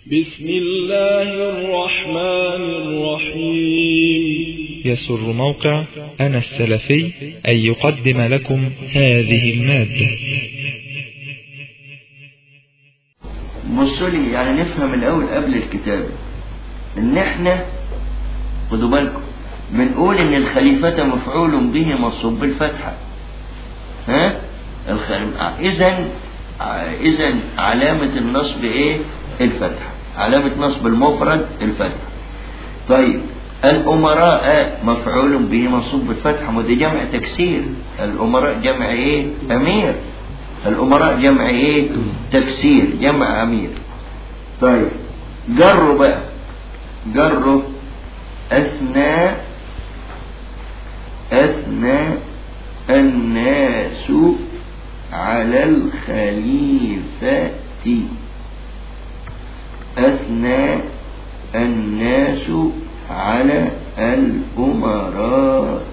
بسم الله الرحمن الرحيم يسر موقع أنا السلفي أن يقدم لكم هذه المادة بصوا لي يعني نفهم الأول قبل الكتاب إن إحنا خدوا بالكم بنقول إن الخليفة مفعول به منصوب بالفتحة ها إذا إذا علامة النصب إيه؟ الفتحة علامة نصب المفرد الفتحة طيب الأمراء مفعول به منصوب بالفتحة ما ده جمع تكسير الأمراء جمع إيه؟ أمير الأمراء جمع إيه؟ تكسير جمع أمير طيب جروا بقى جروا أثنى أثنى الناس على الخليفة أثنى الناس على الأمراء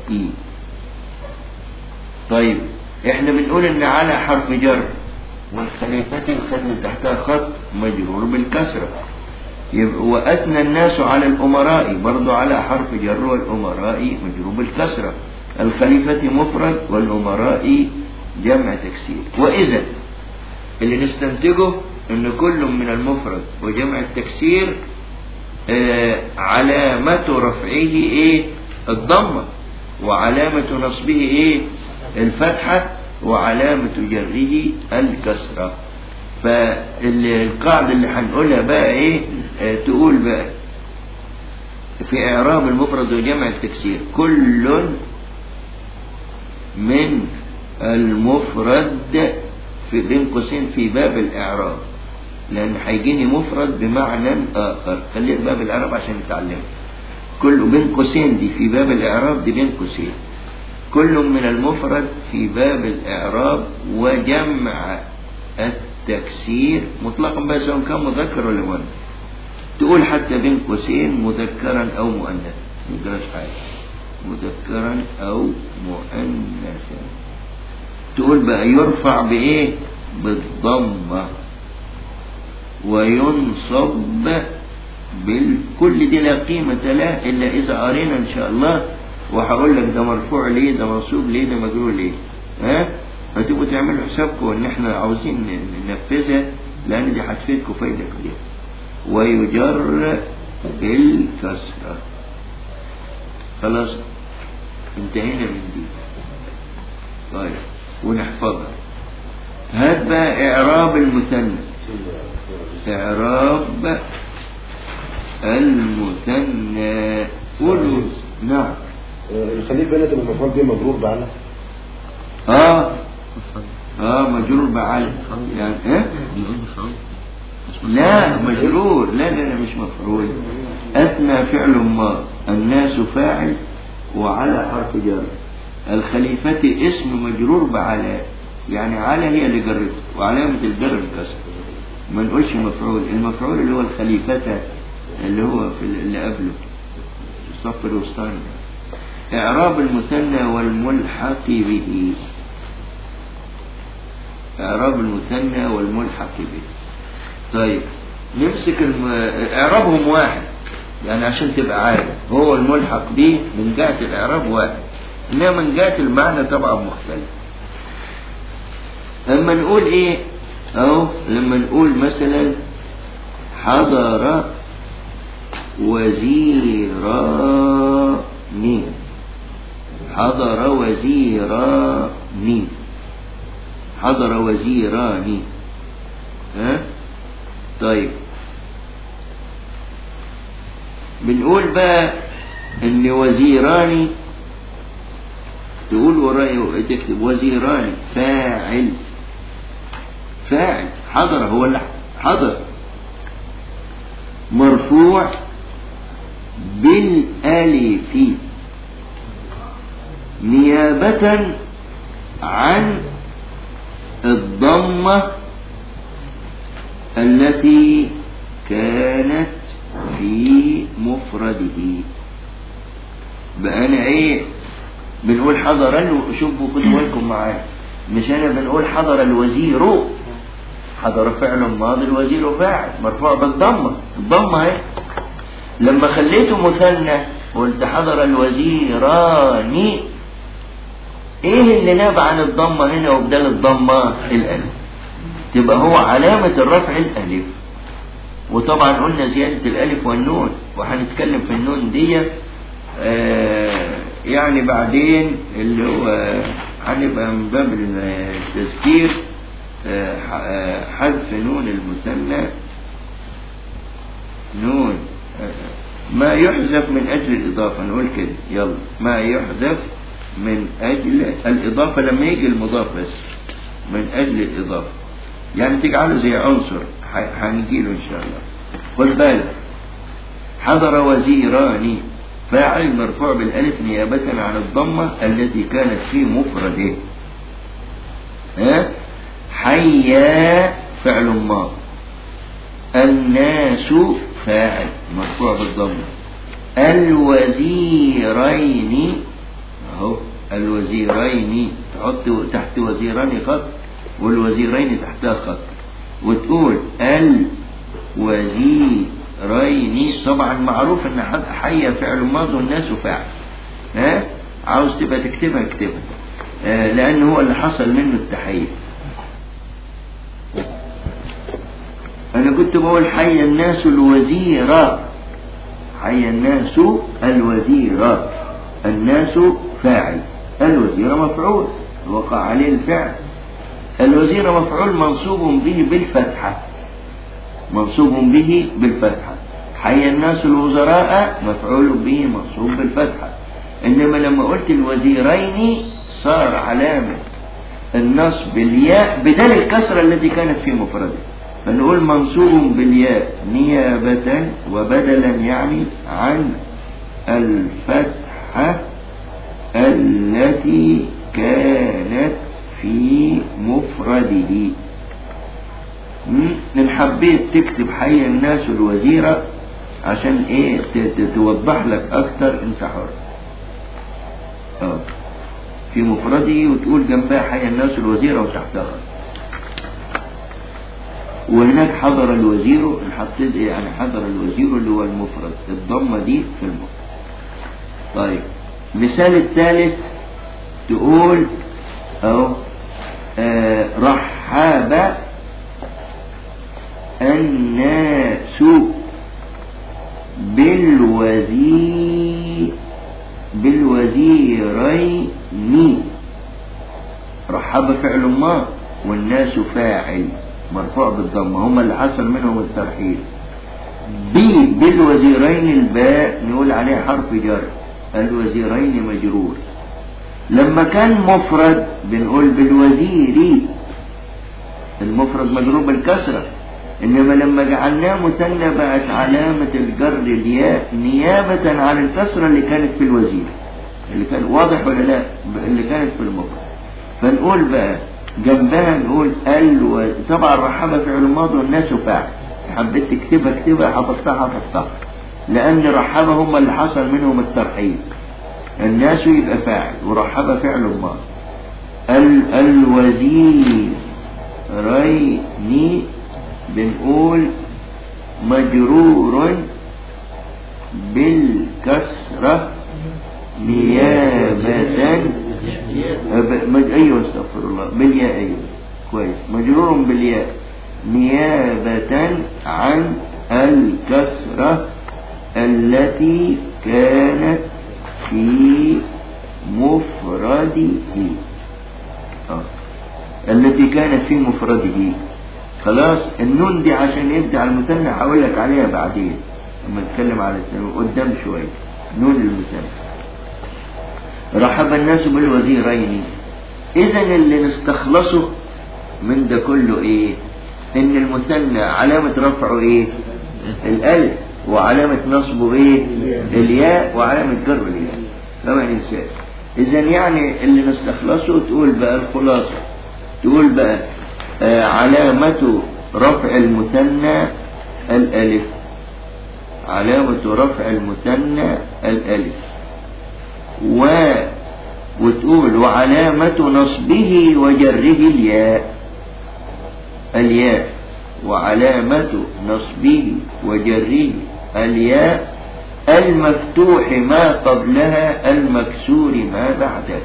طيب احنا بنقول ان على حرف جر والخليفة خدنا تحتها خط مجرور بالكسرة يبقى وأثنى الناس على الأمراء برضو على حرف جر والأمراء مجرور بالكسرة الخليفة مفرد والأمراء جمع تكسير وإذا اللي نستنتجه ان كل من المفرد وجمع التكسير آه علامة رفعه ايه الضمة وعلامة نصبه ايه الفتحة وعلامة جره الكسرة فالقاعدة اللي هنقولها بقى ايه آه تقول بقى في اعراب المفرد وجمع التكسير كل من المفرد في بين قوسين في باب الإعراب لأن هيجيني مفرد بمعنى آخر خلي باب الإعراب عشان نتعلم كل بين قوسين دي في باب الإعراب دي بين قوسين كل من المفرد في باب الإعراب وجمع التكسير مطلقا بقى سواء كان مذكر ولا مؤنث تقول حتى بين قوسين مذكرا أو مؤنث ما حاجة مذكرا أو مؤنثا تقول بقى يرفع بإيه بالضمة وينصب بالكل دي لا قيمة له إلا إذا قرينا إن شاء الله وهقول لك ده مرفوع ليه ده منصوب ليه ده مجرور ليه ها فتبقوا تعملوا حسابكم إن إحنا عاوزين ننفذها لأن دي هتفيدكم فايدة كبيرة ويجر بالكسرة خلاص انتهينا من دي طيب ونحفظها هات بقى إعراب المثنى إعراب المثنى قولوا نعم الخليل بنت المفعول به مجرور بعلى اه اه مجرور بعلى يعني ايه لا مجرور لا لا لا مش مفعول أثنى فعل ما الناس فاعل وعلى حرف جر الخليفة اسم مجرور بعلى يعني على هي اللي جرته وعلامة الجر الكسر ما نقولش مفعول المفعول اللي هو الخليفة اللي هو في اللي قبله الصف الوسطاني إعراب المثنى والملحق به إعراب المثنى والملحق به طيب نمسك الم... إعرابهم واحد يعني عشان تبقى عارف هو الملحق به من جهة الإعراب واحد إنما من جهة المعنى طبعا مختلف لما نقول إيه أهو لما نقول مثلا حضر وزيران حضر وزيران حضر وزيران ها طيب بنقول بقى ان وزيران تقول وراي تكتب وزيران فاعل فاعل حضر هو اللي حضر مرفوع بالالف نيابة عن الضمة التي كانت في مفرده بقى انا ايه بنقول حضر ال- شوفوا خدوا بالكم معايا مش انا بنقول حضر الوزير حضر فعل ماضي الوزير فاعل مرفوع بالضمة الضمة اهي لما خليته مثنى قلت حضر الوزيران ايه اللي ناب عن الضمة هنا وبدل الضمة الالف تبقى هو علامة الرفع الالف وطبعا قلنا زيادة الالف والنون وهنتكلم في النون دي آه يعني بعدين اللي هو هنبقى من باب التذكير آه آه حذف نون المثنى نون ما يحذف من أجل الإضافة نقول كده يلا ما يحذف من أجل الإضافة لما يجي المضاف بس من أجل الإضافة يعني تجعله زي عنصر هنجيله إن شاء الله خد بالك حضر وزيران فاعل مرفوع بالألف نيابة عن الضمة التي كانت في مفرده ها حيا فعل ماض الناس فاعل مرفوع بالضمة الوزيرين اهو الوزيرين تحط تحت وزيران خط والوزيرين تحتها خط وتقول الوزيرين طبعا معروف ان حي فعل ماضي والناس فاعل ها عاوز تبقى تكتبها اكتبها آه لان هو اللي حصل منه التحية انا كنت بقول حي الناس الوزيرة حي الناس الوزيرة الناس فاعل الوزير مفعول وقع عليه الفعل الوزير مفعول منصوب به بالفتحة منصوب به بالفتحة حي الناس الوزراء مفعول به منصوب بالفتحة إنما لما قلت الوزيرين صار علامة النصب بالياء بدل الكسرة التي كانت في مفرده فنقول منصوب بالياء نيابة وبدلا يعني عن الفتحة التي كانت في مفرده ان حبيت تكتب حي الناس الوزيرة عشان ايه توضح لك اكتر انت حر اه في مفرده وتقول جنبها حي الناس الوزيرة وتحتها وهناك حضر الوزير حطيت ايه يعني حضر الوزير اللي هو المفرد الضمة دي في المفرد طيب مثال الثالث تقول اهو آه رحب الناس بالوزير بالوزيرين رحب فعل ما والناس فاعل مرفوع بالضمه هم اللي حصل منهم الترحيل بي بالوزيرين الباء نقول عليه حرف جر الوزيرين مجرور لما كان مفرد بنقول بالوزير المفرد مجرور بالكسرة إنما لما جعلناه مثنى بقت علامة الجر الياء نيابة عن الكسرة اللي كانت في الوزير اللي كان واضح ولا لا اللي كانت في المفرد فنقول بقى جنبها نقول الو... طبعا رحمة فعل ماضي والناس فاعل حبيت تكتبها اكتبها حفظتها حفظتها لأن رحبة هم اللي حصل منهم الترحيب الناس يبقى فاعل ورحب فعل ماضي ال... الوزير ريني بنقول مجرور بالكسرة نيابة ايوه استغفر الله بالياء ايوه كويس مجرور بالياء نيابة عن الكسرة التي كانت في مفرده آه. التي كانت في مفرده خلاص النون دي عشان يبدأ على المثنى هقول لك عليها بعدين لما نتكلم على الثاني قدام شوية نون المثنى رحب الناس بالوزيرين اذا اللي نستخلصه من ده كله ايه ان المثنى علامة رفعه ايه الالف وعلامة نصبه ايه الياء وعلامة جر الياء فما ننساش اذا يعني اللي نستخلصه تقول بقى الخلاصة تقول بقى آه علامة رفع المثنى الالف علامة رفع المثنى الالف و وتقول وعلامة نصبه وجره الياء الياء وعلامة نصبه وجره الياء المفتوح ما قبلها المكسور ما بعدها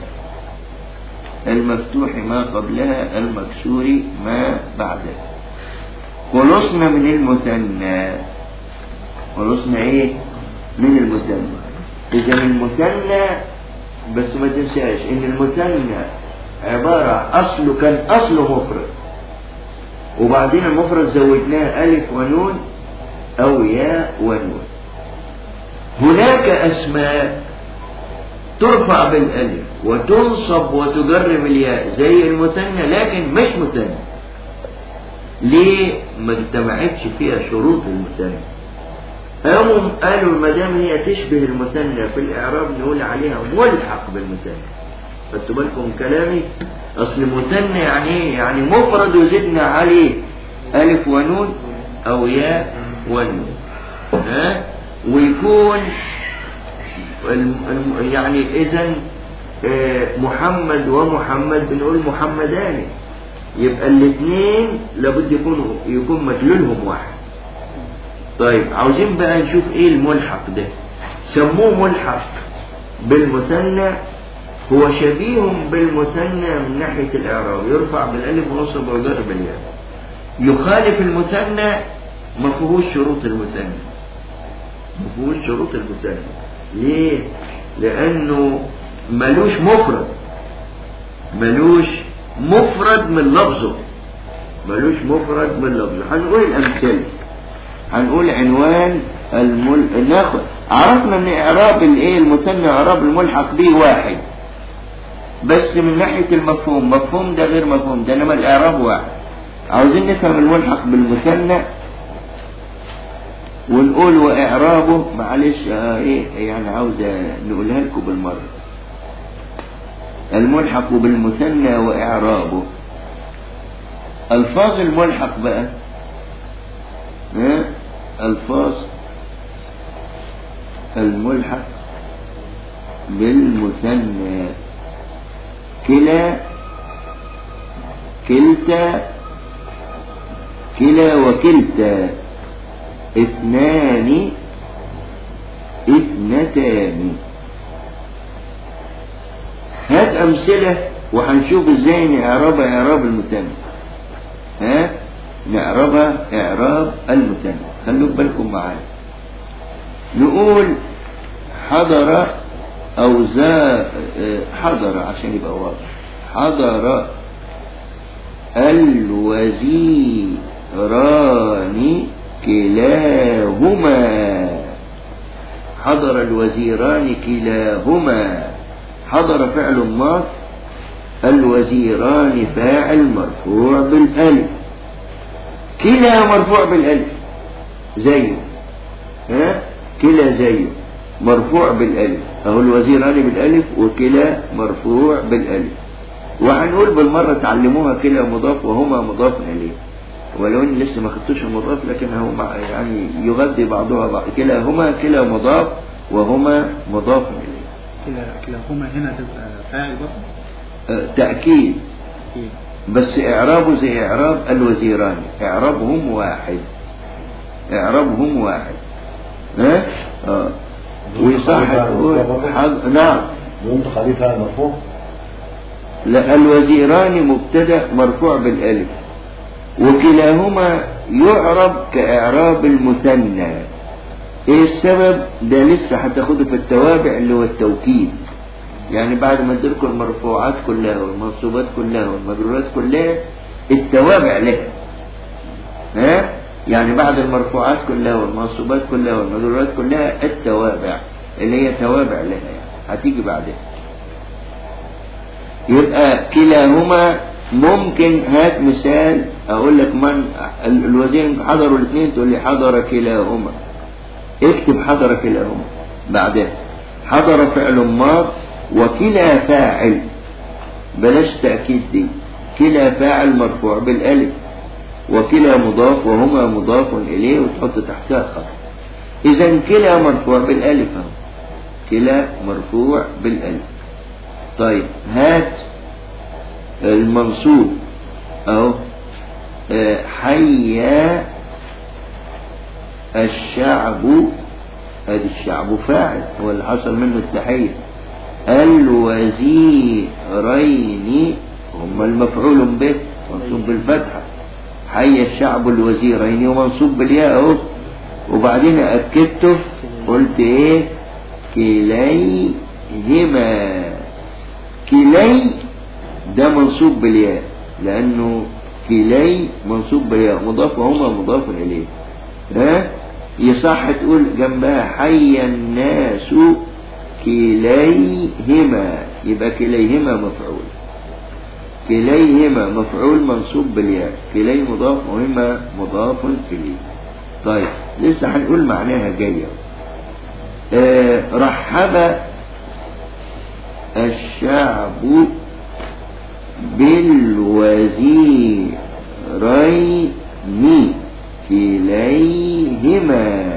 المفتوح ما قبلها المكسور ما بعدها خلصنا من المثنى خلصنا ايه من المثنى اذا المثنى بس ما تنساش ان المثنى عبارة اصله كان اصله مفرد وبعدين المفرد زودناه الف ونون او ياء ونون هناك اسماء ترفع بالالف وتنصب وتجر بالياء زي المثنى لكن مش مثنى ليه ما اجتمعتش فيها شروط المثنى قاموا قالوا ما دام هي تشبه المثنى في الاعراب نقول عليها ملحق بالمثنى خدتوا بالكم من كلامي اصل مثنى يعني ايه يعني مفرد وزدنا عليه الف ونون او ياء ونون ها ويكون الم- الم- يعني اذا محمد ومحمد بنقول محمدان يبقى الاثنين لابد يكونوا يكون مدلولهم واحد طيب عاوزين بقى نشوف ايه الملحق ده سموه ملحق بالمثنى هو شبيه بالمثنى من ناحية الإعراب يرفع بالألف ونصب ويجر بالياء يخالف المثنى ما فيهوش شروط المثنى ما فيهوش شروط المثنى ليه؟ لأنه ملوش مفرد ملوش مفرد من لفظه ملوش مفرد من لفظه هنقول الأمثلة هنقول عنوان المل... ناخد عرفنا ان اعراب الايه المثنى اعراب الملحق به واحد بس من ناحية المفهوم مفهوم ده غير مفهوم ده انما الاعراب واحد عاوزين نفهم الملحق بالمثنى ونقول واعرابه معلش آه ايه يعني عاوز نقولها لكم بالمرة الملحق بالمثنى واعرابه الفاظ الملحق بقى ها؟ الفاظ الملحق بالمثنى كلا كلتا كلا وكلتا اثنان اثنتان هات أمثلة وهنشوف ازاي نعربها إعراب المثنى ها نعربها إعراب المثنى خلوا بالكم معايا نقول حضر أو زا حضر عشان يبقى واضح حضر الوزيران كلاهما حضر الوزيران كلاهما حضر فعل ماض الوزيران فاعل مرفوع بالألف كلا مرفوع بالألف زيه ها كلا زيه مرفوع بالألف أهو الوزيران بالألف وكلا مرفوع بالألف وهنقول بالمرة تعلموها كلا مضاف وهما مضاف إليه ولو ان لسه ما خدتوش المضاف لكن هو مع يعني يغذي بعضها بعض كلاهما كلا مضاف وهما مضاف اليه كلا كلاهما هنا تبقى فاعل برضه آه، تأكيد أكيد بس إعرابه زي إعراب الوزيران إعرابهم واحد إعرابهم واحد ها؟ آه. ويصح تقول حض... نعم ينطق عليه فعل مرفوع لا الوزيران مبتدأ مرفوع بالألف وكلاهما يعرب كإعراب المثنى ايه السبب ده لسه هتاخده في التوابع اللي هو التوكيد يعني بعد ما تذكر المرفوعات كلها والمنصوبات كلها والمجرورات كلها التوابع لها ها يعني بعد المرفوعات كلها والمنصوبات كلها والمجرورات كلها التوابع اللي هي توابع لها يعني هتيجي بعدها يبقى كلاهما ممكن هات مثال اقول لك من ال- الوزير حضروا الاثنين تقول لي حضر كلاهما اكتب حضر كلاهما بعدها حضر فعل ماض وكلا فاعل بلاش تأكيد دي كلا فاعل مرفوع بالالف وكلا مضاف وهما مضاف اليه وتحط تحتها خط اذا كلا مرفوع بالالف اهو كلا مرفوع بالالف طيب هات المنصوب اهو آه، حي الشعب ادي الشعب فاعل هو اللي حصل منه التحية الوزيرين هم المفعول به منصوب بالفتحة حي الشعب الوزيرين ومنصوب بالياء اهو وبعدين اكدته قلت ايه كليهما كلي ده منصوب بالياء لانه كلي منصوب بالياء مضاف وهما مضاف اليه ها يصح تقول جنبها حي الناس كليهما يبقى كليهما مفعول كليهما مفعول منصوب بالياء كلي مضاف وهما مضاف إليه طيب لسه هنقول معناها جاية آه رحب الشعب بالوزيرين كليهما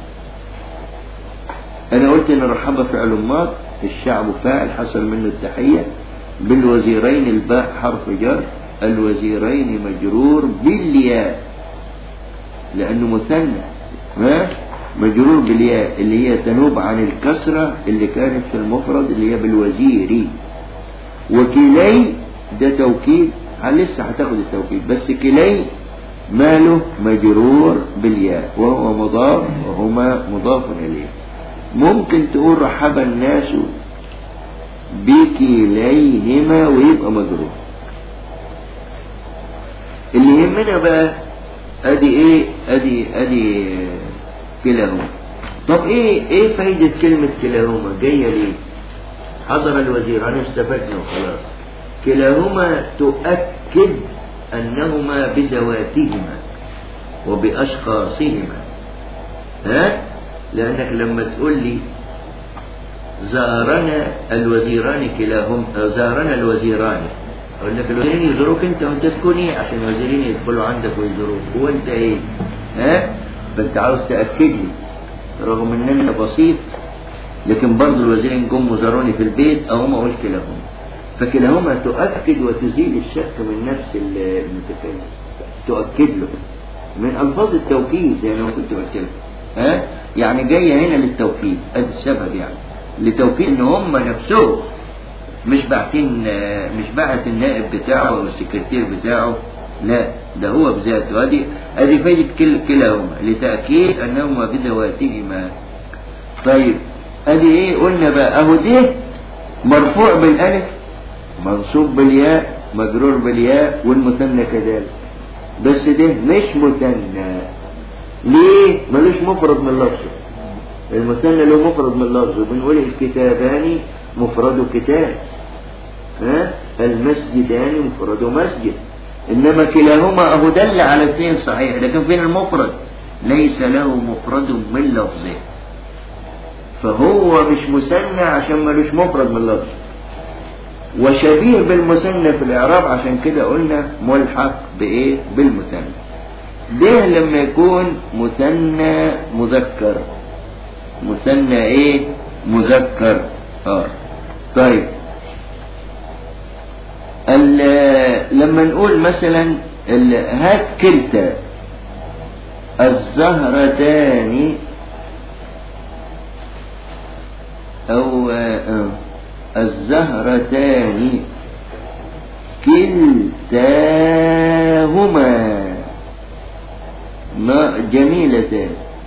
انا قلت ان رحب فعل ماض الشعب فاعل حصل منه التحية بالوزيرين الباء حرف جر الوزيرين مجرور بالياء لانه مثنى ها مجرور بالياء اللي هي تنوب عن الكسرة اللي كانت في المفرد اللي هي بالوزير وكلي ده توكيد لسه هتاخد التوكيد بس كلي ماله مجرور بالياء وهو مضاف وهما مضاف إليه ممكن تقول رحب الناس بكليهما ويبقى مجرور اللي يهمنا بقى ادي ايه ادي ادي كلاهما طب ايه ايه فايدة كلمة كلاهما جاية ليه حضر الوزير انا استفدنا وخلاص كلاهما تؤكد انهما بذواتهما وباشخاصهما ها لانك لما تقول لي زارنا الوزيران كلاهما زارنا الوزيران اقول لك الوزيرين يزوروك انت وانت تكون ايه عشان الوزيرين يدخلوا عندك ويزوروك هو انت ايه ها فانت عاوز تاكد لي رغم ان انا بسيط لكن برضه الوزيرين جم وزاروني في البيت او ما اقول كلاهما فكلاهما تؤكد وتزيل الشك من نفس المتكلم تؤكد له من الفاظ التوكيد زي ما كنت بتكلم ها يعني جايه هنا للتوكيد ادي السبب يعني لتوكيد ان هم نفسهم مش باعتين مش باعت النائب بتاعه او السكرتير بتاعه لا ده هو بذاته ادي ادي فايده كل كلاهما لتاكيد انهما بذواتهما طيب ادي ايه قلنا بقى اهو ده مرفوع بالالف منصوب بالياء مجرور بالياء والمثنى كذلك بس ده مش مثنى ليه ملوش مفرد من لفظه المثنى له مفرد من لفظه بنقول الكتابان مفرد كتاب ها المسجدان مفرد مسجد انما كلاهما اهو دل على الاثنين صحيح لكن فين المفرد ليس له مفرد من لفظه فهو مش مثنى عشان ملوش مفرد من لفظه وشبيه بالمثنى في الاعراب عشان كده قلنا ملحق بايه بالمثنى ده لما يكون مثنى مذكر مثنى ايه مذكر اه طيب لما نقول مثلا هات كلتا الزهرتان او آه الزهرتان كلتاهما ما جميلتان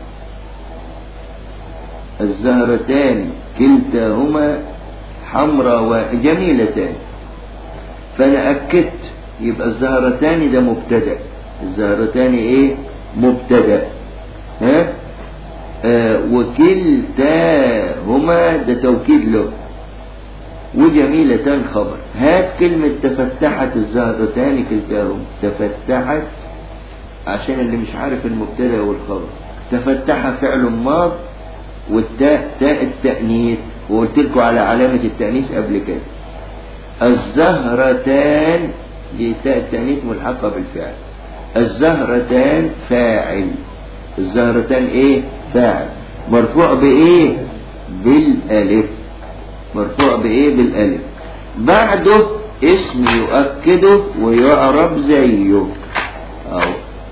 الزهرتان كلتاهما حمراء جميلتان فانا اكدت يبقى الزهرتان ده مبتدا الزهرتان ايه مبتدا ها آه وكلتاهما ده توكيد له وجميلتان خبر هات كلمة تفتحت الزهرتان كلتاهما تفتحت عشان اللي مش عارف المبتدا والخبر تفتح فعل ماض والتاء تاء التأنيث وقلت لكم على علامة التأنيث قبل كده الزهرتان دي تاء التأنيث ملحقة بالفعل الزهرتان فاعل الزهرتان ايه فاعل مرفوع بايه بالالف مرفوع بايه بالالف بعده اسم يؤكده ويعرب زيه أو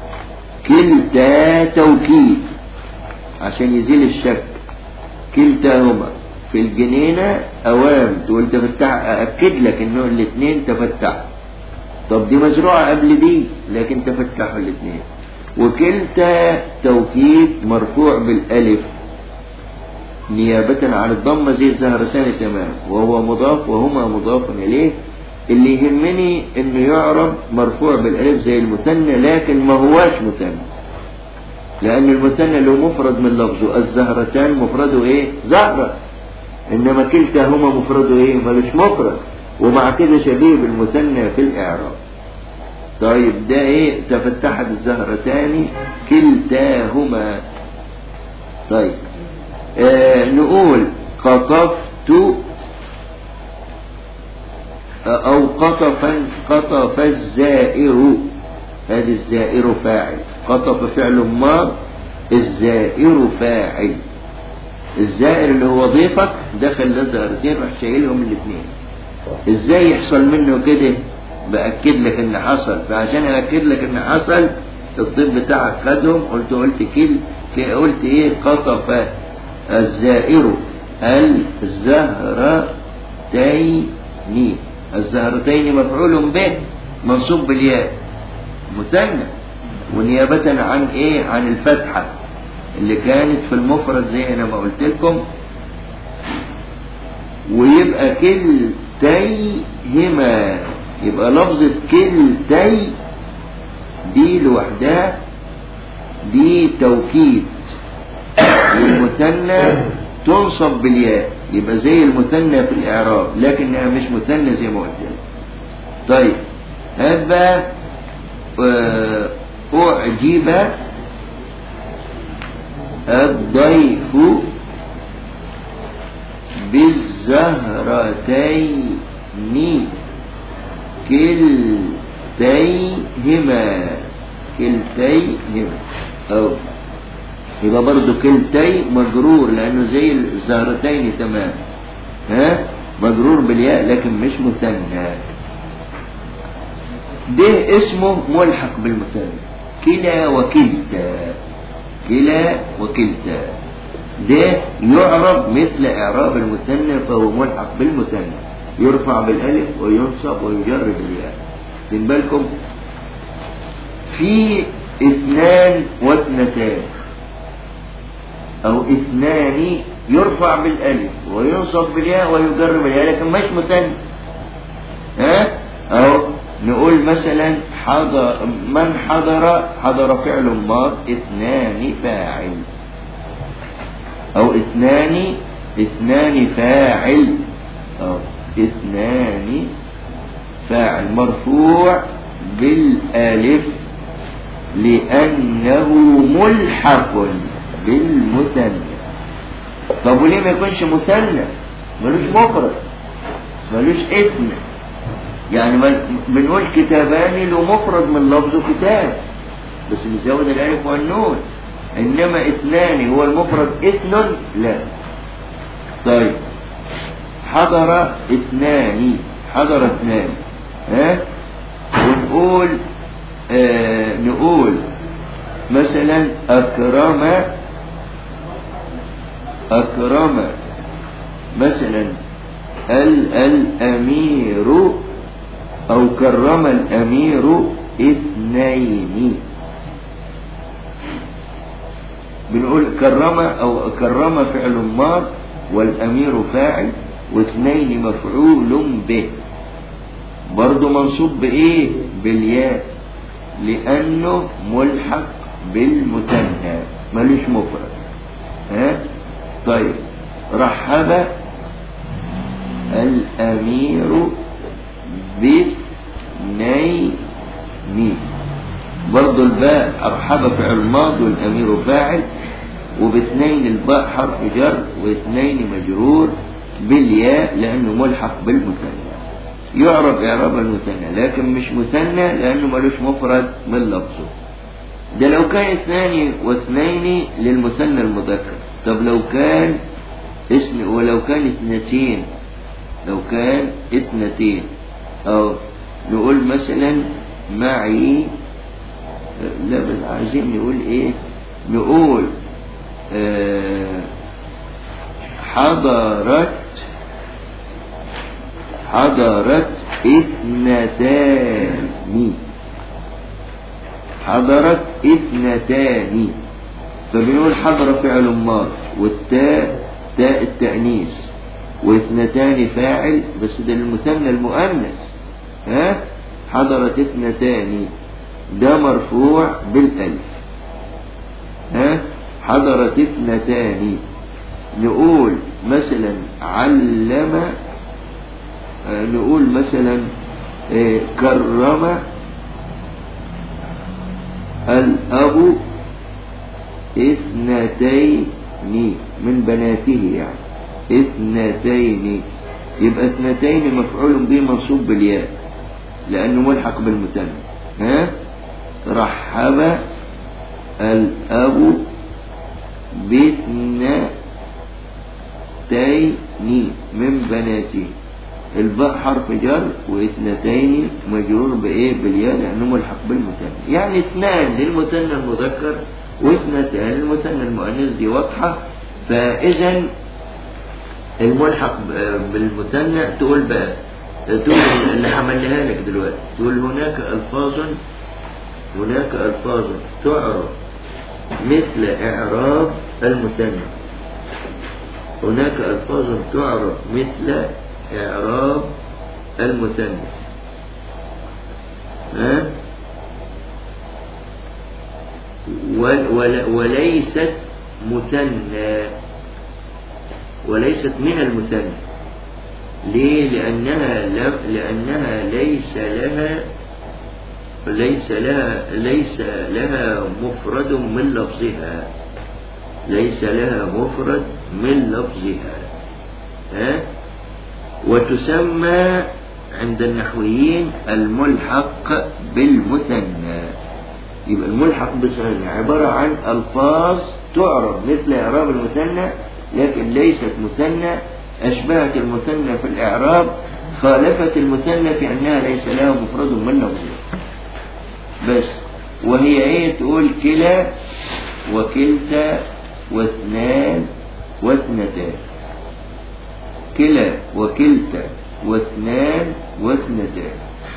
كلتا توكيد عشان يزيل الشك كلتاهما في الجنينة أوام تقول تفتح أأكد لك إنه الاثنين تفتح طب دي مزروعة قبل دي لكن تفتحوا الاثنين وكلتا توكيد مرفوع بالألف نيابة عن الضمة زي الزهرتان تمام وهو مضاف وهما مضاف إليه اللي يهمني انه يعرب مرفوع بالالف زي المثنى لكن ما هواش مثنى لان المثنى له مفرد من لفظه الزهرتان مفرده ايه زهرة انما كلتاهما مفرده ايه ملوش مفرد ومع كده شبيه بالمثنى في الاعراب طيب ده ايه تفتحت الزهرتان كلتاهما طيب آه نقول قطفت أو قطفا قطف الزائر هذا الزائر فاعل قطف فعل ماض الزائر فاعل الزائر اللي هو ضيفك دخل الزهرتين راح شايلهم الاثنين ازاي يحصل منه كده باكد لك ان حصل فعشان اكد لك ان حصل الضيف بتاعك خدهم قلت قلت كل قلت ايه قطف الزائر الزهرتين الزهرتين مفعول به منصوب بالياء مثنى ونيابة عن ايه عن الفتحة اللي كانت في المفرد زي انا ما قلت لكم ويبقى كلتيهما يبقى لفظة كلتي دي لوحدها دي توكيد والمثنى تنصب بالياء يبقى زي المثنى في الإعراب لكنها مش مثنى زي ما قلت لك طيب هذا أعجب الضيف بالزهرتين كلتيهما كلتيهما أو يبقى برضه كلتي مجرور لأنه زي الزهرتين تمام ها مجرور بالياء لكن مش مثنى ده اسمه ملحق بالمثنى كلا وكلتا كلا وكلتا ده يعرب مثل إعراب المثنى فهو ملحق بالمثنى يرفع بالألف وينصب ويجر بالياء من بالكم في اثنان واثنتان أو اثنان يرفع بالألف وينصب بالياء ويجر بالياء لكن مش مثنى ها أو نقول مثلا حضر من حضر حضر فعل ماض اثنان فاعل أو اثنان اثنان فاعل أو اثنان فاعل مرفوع بالالف لأنه ملحق بالمثنى طب وليه ما يكونش مثنى ملوش مفرد ملوش اسم يعني بنقول كتابان له مفرد من لفظه كتاب بس نزود الالف والنون انما اثنان هو المفرد اثن لا طيب حضر اثنان حضر اثنان ها ونقول آه نقول مثلا اكرم اكرم مثلا ال الامير او كرم الامير اثنين بنقول كرم او كرم فعل ماض والامير فاعل واثنين مفعول به برضه منصوب بايه بالياء لانه ملحق بالمثنى ملوش مفرد ها طيب رحب الامير باثنين برضه الباء ارحب فعل ماض والامير فاعل وباثنين الباء حرف جر واثنين مجرور بالياء لانه ملحق بالمثنى يعرف اعراب المثنى لكن مش مثنى لانه ملوش مفرد من لفظه ده لو كان اثنان واثنين للمثنى المذكر طب لو كان اسم ولو كان اثنتين لو كان اثنتين او نقول مثلا معي لا بس عايزين نقول ايه نقول آه حضرت حضرت اثنتان حضرت اثنتان فبنقول حضر فعل ماض والتاء تاء التأنيث واثنتان فاعل بس ده المثنى المؤنث ها حضرت اثنتان ده مرفوع بالالف ها حضرت اثنتان نقول مثلا علم آه، نقول مثلا آه، كرم الأب اثنتين من بناته يعني اثنتين يبقى اثنتين مفعول به منصوب بالياء لأنه ملحق بالمثنى ها رحب الأب باثنتين من بناته الباء حرف جر واثنتين مجرور بايه بالياء لانه ملحق بالمثنى يعني اثنان للمثنى المذكر واثنتان للمثنى المؤنث دي واضحه فاذا الملحق بالمثنى تقول بقى تقول اللي حملها لك دلوقتي تقول هناك الفاظ هناك الفاظ تعرف مثل اعراب المثنى هناك الفاظ تعرف مثل إعراب المثنى ها وليست مثنى وليست من المثنى ليه لأنها لأنها ليس لها ليس لها ليس لها مفرد من لفظها ليس لها مفرد من لفظها ها وتسمى عند النحويين الملحق بالمثنى يبقى الملحق بالمثنى عبارة عن ألفاظ تعرف مثل إعراب المثنى لكن ليست مثنى أشبهت المثنى في الإعراب خالفت المثنى في أنها ليس لها مفرد من لفظها بس وهي ايه تقول كلا وكلتا واثنان واثنتان كلا وكلتا واثنان واثنتان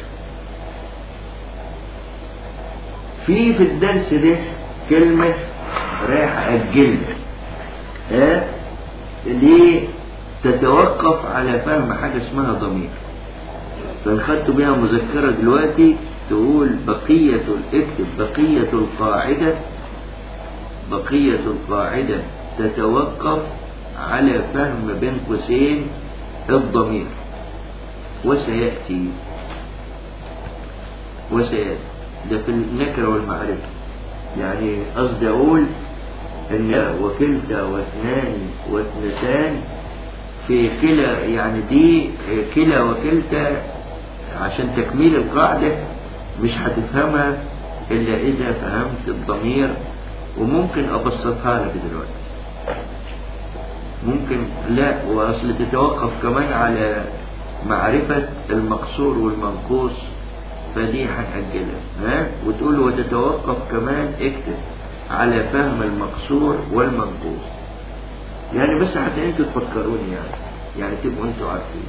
في في الدرس ده كلمة رايح أجلها ها ليه تتوقف على فهم حاجة اسمها ضمير فنخدت بها مذكرة دلوقتي تقول بقية اكتب بقية القاعدة بقية القاعدة تتوقف على فهم بين قوسين الضمير وسيأتي وسيأتي ده في النكرة والمعرفة يعني قصدي أقول إن وكلتا واثنان واثنتان في كلا يعني دي كلا وكلتا عشان تكميل القاعدة مش هتفهمها إلا إذا فهمت الضمير وممكن أبسطها لك دلوقتي ممكن لا وأصل تتوقف كمان على معرفة المقصور والمنقوص فدي هنأجلها ها وتقول وتتوقف كمان اكتب على فهم المقصور والمنقوص يعني بس حتى انتوا تفكروني يعني يعني تبقوا انتوا عارفين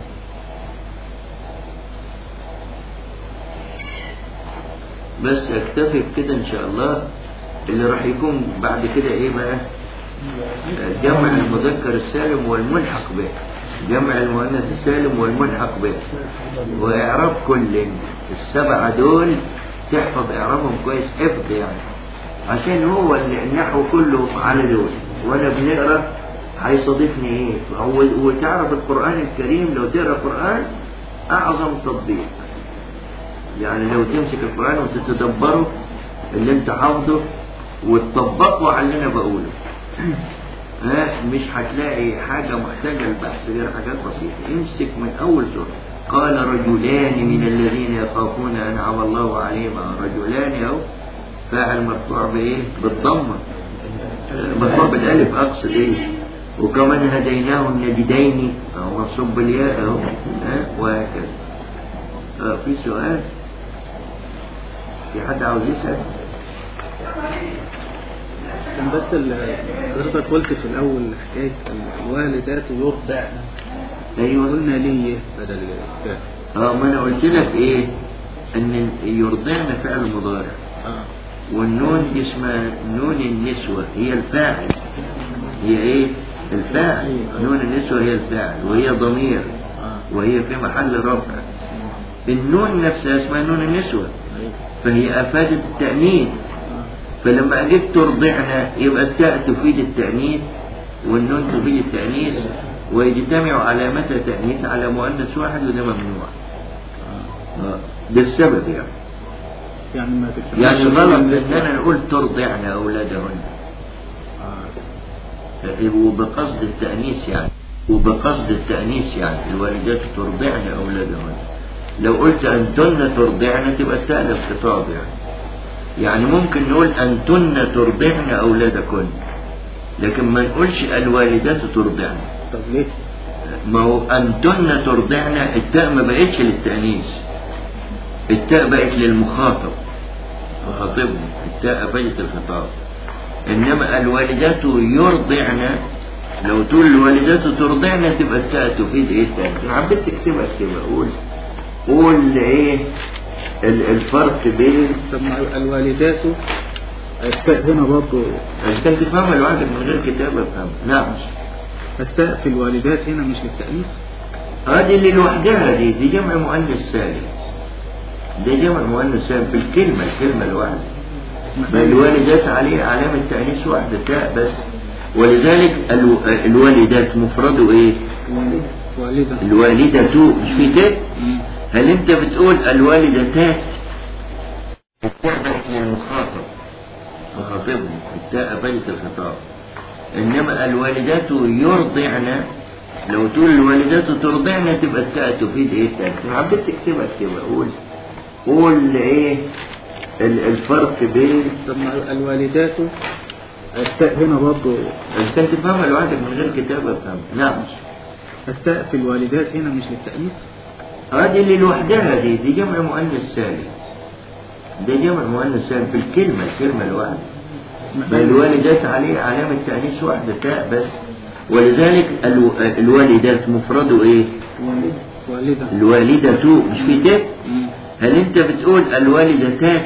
بس اكتفي بكده ان شاء الله اللي راح يكون بعد كده ايه بقى جمع المذكر السالم والملحق به جمع المؤنث السالم والملحق به واعراب كل السبعه دول تحفظ اعرابهم كويس حفظ يعني عشان هو النحو كله على دول وانا بنقرا هيصادفني ايه هو وتعرف القران الكريم لو تقرا قران اعظم تطبيق يعني لو تمسك القران وتتدبره اللي انت حافظه وتطبقه على اللي انا بقوله ها مش هتلاقي حاجة محتاجة للبحث غير حاجات بسيطة امسك من أول سورة قال رجلان من الذين يخافون أنعم الله عليهم رجلان أهو فاعل مرفوع بإيه؟ بالضمة مرفوع بالألف أقصد إيه؟ وكمان هديناه النجدين أو منصوب بالياء أهو ها وهكذا آه في سؤال في حد عاوز يسأل؟ كان بس ال- حضرتك قلت في الأول حكاية الوالدات يرضعن ايوه قلنا ليه بدل الكاف اه ما انا قلت لك ايه ان يرضعن فعل مضارع اه والنون دي اسمها نون النسوة هي الفاعل هي ايه الفاعل نون النسوة هي الفاعل وهي ضمير اه وهي في محل رفع النون نفسها اسمها نون النسوة ايوه فهي افادت التأنيث فلما اجيب ترضعنا يبقى التاء تفيد التأنيث والنون تفيد التأنيث ويجتمع علامتها تأنيث على مؤنث واحد وده ممنوع آه. ده السبب يعني يعني ما تكتبش يعني غلط اننا نقول ترضعن اولادهن آه. وبقصد التأنيث يعني وبقصد التأنيث يعني الوالدات ترضعن أولادهن لو قلت أنتن ترضعن تبقى التاء للخطاب يعني يعني ممكن نقول أنتن ترضعن أولادكن لكن ما نقولش الوالدات ترضعن طب ليه؟ ما هو أنتن ترضعن التاء ما بقتش للتأنيث التاء بقت للمخاطب مخاطبهم التاء أفادت الخطاب إنما الوالدات يرضعن لو تقول الوالدات ترضعن تبقى التاء تفيد إيه التاء أنا حبيت تكتبها اكتبها قول قول إيه ال- الفرق بين طب ما الوالدات التاء هنا برضه عشان تفهمها لوحدك من غير كتابة افهمها نعم التاء في الوالدات هنا مش للتأنيث هذه اللي لوحدها دي دي جمع مؤنث سالم ده جمع مؤنث سالم في الكلمة الكلمة الواحدة ما الوالدات عليه علامة تأنيث واحدة تاء بس ولذلك الو... الوالدات مفرده ايه والدة الوالدة مش في تاء مم. هل انت بتقول الوالدتات التاء بقت للمخاطب مخاطبهم التاء بنت الخطاب انما الوالدات يرضعن لو تقول الوالدات ترضعن تبقى التاء تفيد ايه التاء انا حبيت تكتبها اكتبها قول قول ايه ال- الفرق بين طب ما الوالدات التاء هنا برضه انت تفهمها لوحدك من غير كتابة افهمها نعم التاء في الوالدات هنا مش للتأنيث هذه اللي لوحدها دي دي جمع مؤنث سالم ده جمع مؤنث سالم في الكلمة الكلمة الواحدة بل الوالدات عليه علامة تأنيث واحدة تاء بس ولذلك الو... الوالدات مفرده ايه والدة الوالدة مش في تاء مم. هل انت بتقول الوالدتات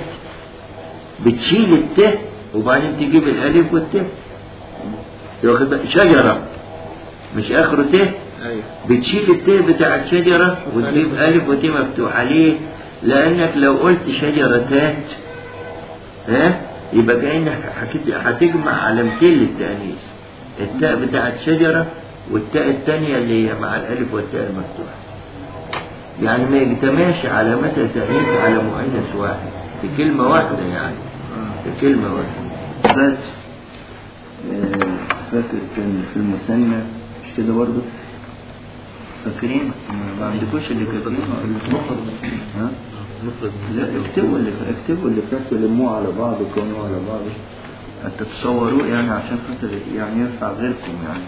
بتشيل التاء وبعدين تجيب الالف والتاء واخد بالك؟ شجرة مش اخره تاء ايوه بتشيل التاء بتاعت شجرة وتجيب ألف وتاء مفتوح عليه لأنك لو قلت شجرتات ها يبقى كأنك حكيت- هتجمع علامتين للتأنيث التاء بتاعت شجرة والتاء الثانية اللي هي مع الألف والتاء المفتوحة يعني ما يجتمعش علامتها تأنيث على مؤنث واحد في كلمة واحدة يعني في كلمة واحدة بس آه، فاكر كان في المثنى مش كده برضه فاكرين ما عندكوش اللي كاتبين ها لا اكتبوا اللي اكتبوا اللي فات ولموه على بعض وكونوا على بعض حتى تصوروه يعني عشان خاطر يعني ينفع غيركم يعني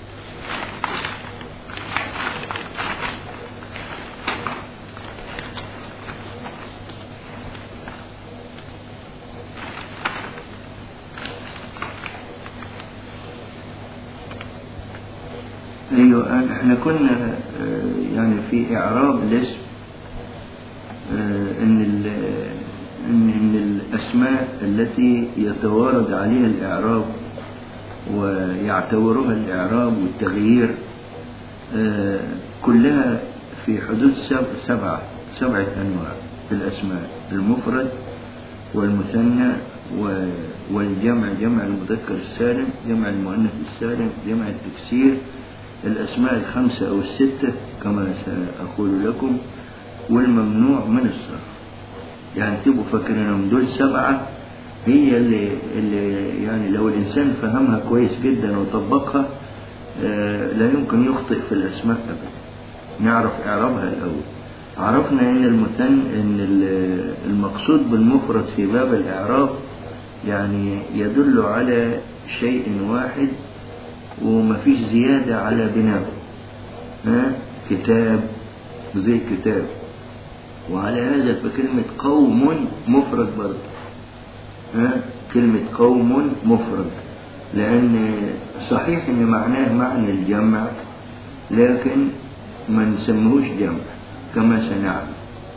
ايوه احنا كنا آه، يعني في اعراب الاسم آه، ان ال- ان ان الاسماء التي يتوارد عليها الاعراب ويعتبرها الاعراب والتغيير آه، كلها في حدود سب- سبعه سبعه انواع في الاسماء المفرد والمثنى و- والجمع جمع المذكر السالم جمع المؤنث السالم جمع التكسير الأسماء الخمسة أو الستة كما سأقول لكم والممنوع من الصرف يعني تبقوا فاكرينهم دول سبعة هي اللي, اللي يعني لو الإنسان فهمها كويس جدا وطبقها آه، لا يمكن يخطئ في الأسماء أبدا نعرف إعرابها الأول عرفنا أن المثن أن ال- المقصود بالمفرد في باب الإعراب يعني يدل على شيء واحد ومفيش زيادة على بناء ها كتاب زي كتاب وعلى هذا فكلمة قوم مفرد برضه ها كلمة قوم مفرد لأن صحيح إن معناه معنى الجمع لكن ما نسميهوش جمع كما سنعلم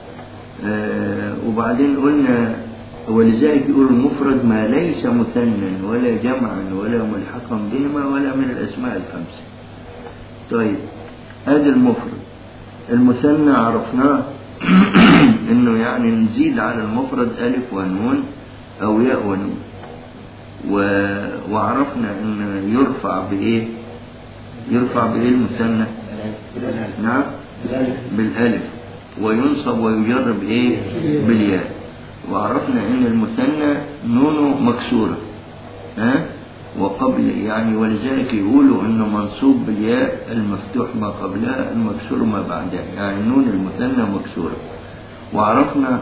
آه وبعدين قلنا ولذلك يقول المفرد ما ليس مثنى ولا جمعا ولا ملحقا بهما ولا من الأسماء الخمسة طيب هذا المفرد المثنى عرفناه انه يعني نزيد على المفرد الف ونون او ياء ونون و... وعرفنا ان يرفع بايه يرفع بايه المثنى نعم بالالف وينصب ويجر بايه بالياء وعرفنا ان المثنى نونه مكسوره ها وقبل يعني ولذلك يقولوا انه منصوب بالياء المفتوح ما قبلها المكسور ما بعدها يعني نون المثنى مكسوره وعرفنا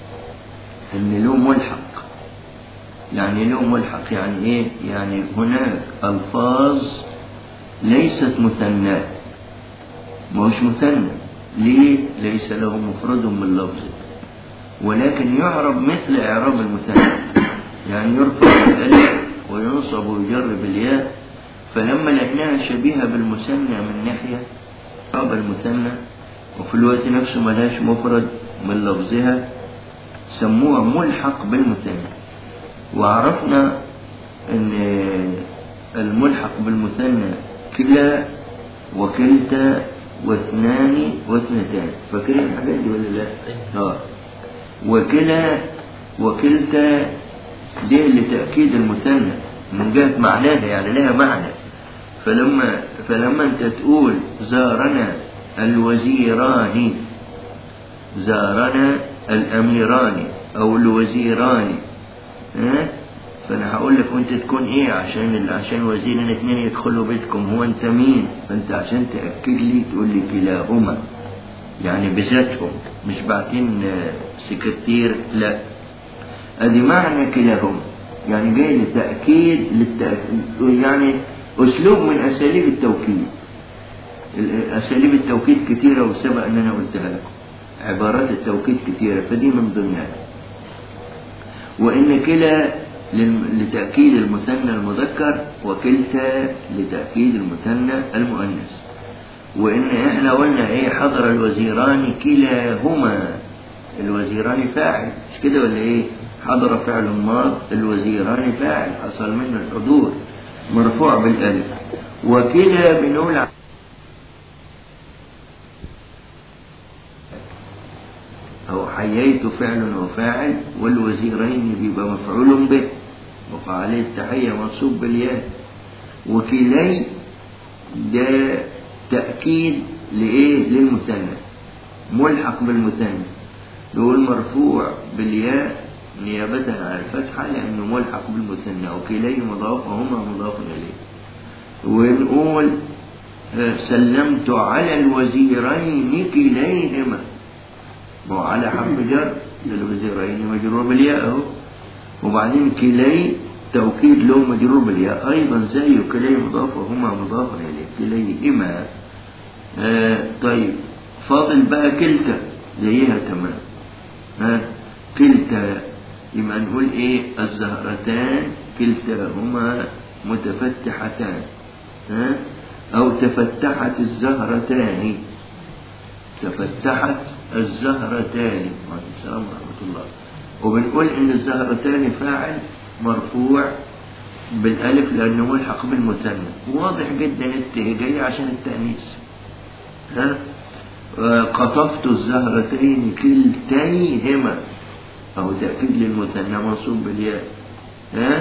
ان له ملحق يعني له ملحق يعني ايه يعني هناك الفاظ ليست مثناه ما هوش مثنى ليه ليس له مفرد من لفظه ولكن يعرب مثل اعراب المثنى يعني يرفع بالالف وينصب ويجر بالياء فلما لقيناها شبيهة بالمثنى من ناحية أو المثنى وفي الوقت نفسه ملهاش مفرد من لفظها سموها ملحق بالمثنى وعرفنا ان الملحق بالمثنى كلا وكلتا واثنان واثنتان فاكرين الحاجات دي ولا لا؟ اه وكلا وكلتا دي لتأكيد المثنى من جهة معناها يعني لها معنى فلما فلما انت تقول زارنا الوزيران زارنا الأميران أو الوزيران ها فأنا هقول لك وأنت تكون إيه عشان عشان وزيرين اتنين يدخلوا بيتكم هو أنت مين؟ فأنت عشان تأكد لي تقول لي كلاهما يعني بذاتهم مش باعتين سكرتير لا ادي معنى كلاهما يعني جاي لتأكيد للتأكيد يعني أسلوب من أساليب التوكيد أساليب التوكيد كثيرة وسبق أن أنا قلتها لكم عبارات التوكيد كثيرة فدي من ضمنها وإن كلا لتأكيد المثنى المذكر وكلتا لتأكيد المثنى المؤنث وإن إحنا قلنا إيه حضر الوزيران كلاهما الوزيران فاعل مش كده ولا إيه؟ حضر فعل ماض الوزيران فاعل حصل منه الحضور مرفوع بالالف وكلا بنقول او حييت فعل وفاعل والوزيرين بيبقى مفعول به وقع عليه التحية منصوب بالياء وكلي ده تأكيد لإيه للمثنى ملحق بالمثنى يقول مرفوع بالياء نيابة عن الفتحة لأنه ملحق بالمثنى وكلي مضاف وهما مضاف إليه ونقول سلمت على الوزيرين كليهما ما على حرف جر الوزيرين مجرور بالياء اهو وبعدين كلي توكيد له مجرور بالياء أيضا زيه كلي مضاف وهما مضاف إليه كليهما آه طيب فاضل بقى كلتا زيها تمام ها كلتا يبقى نقول ايه الزهرتان كلتاهما متفتحتان ها او تفتحت الزهرتان تفتحت الزهرتان وعليكم السلام ورحمة الله وبنقول ان الزهرتان فاعل مرفوع بالالف لانه ملحق بالمثنى واضح جدا التهجية عشان التأنيث ها قطفت الزهرتين كلتيهما أو تأكيد للمثنى منصوب بالياء ها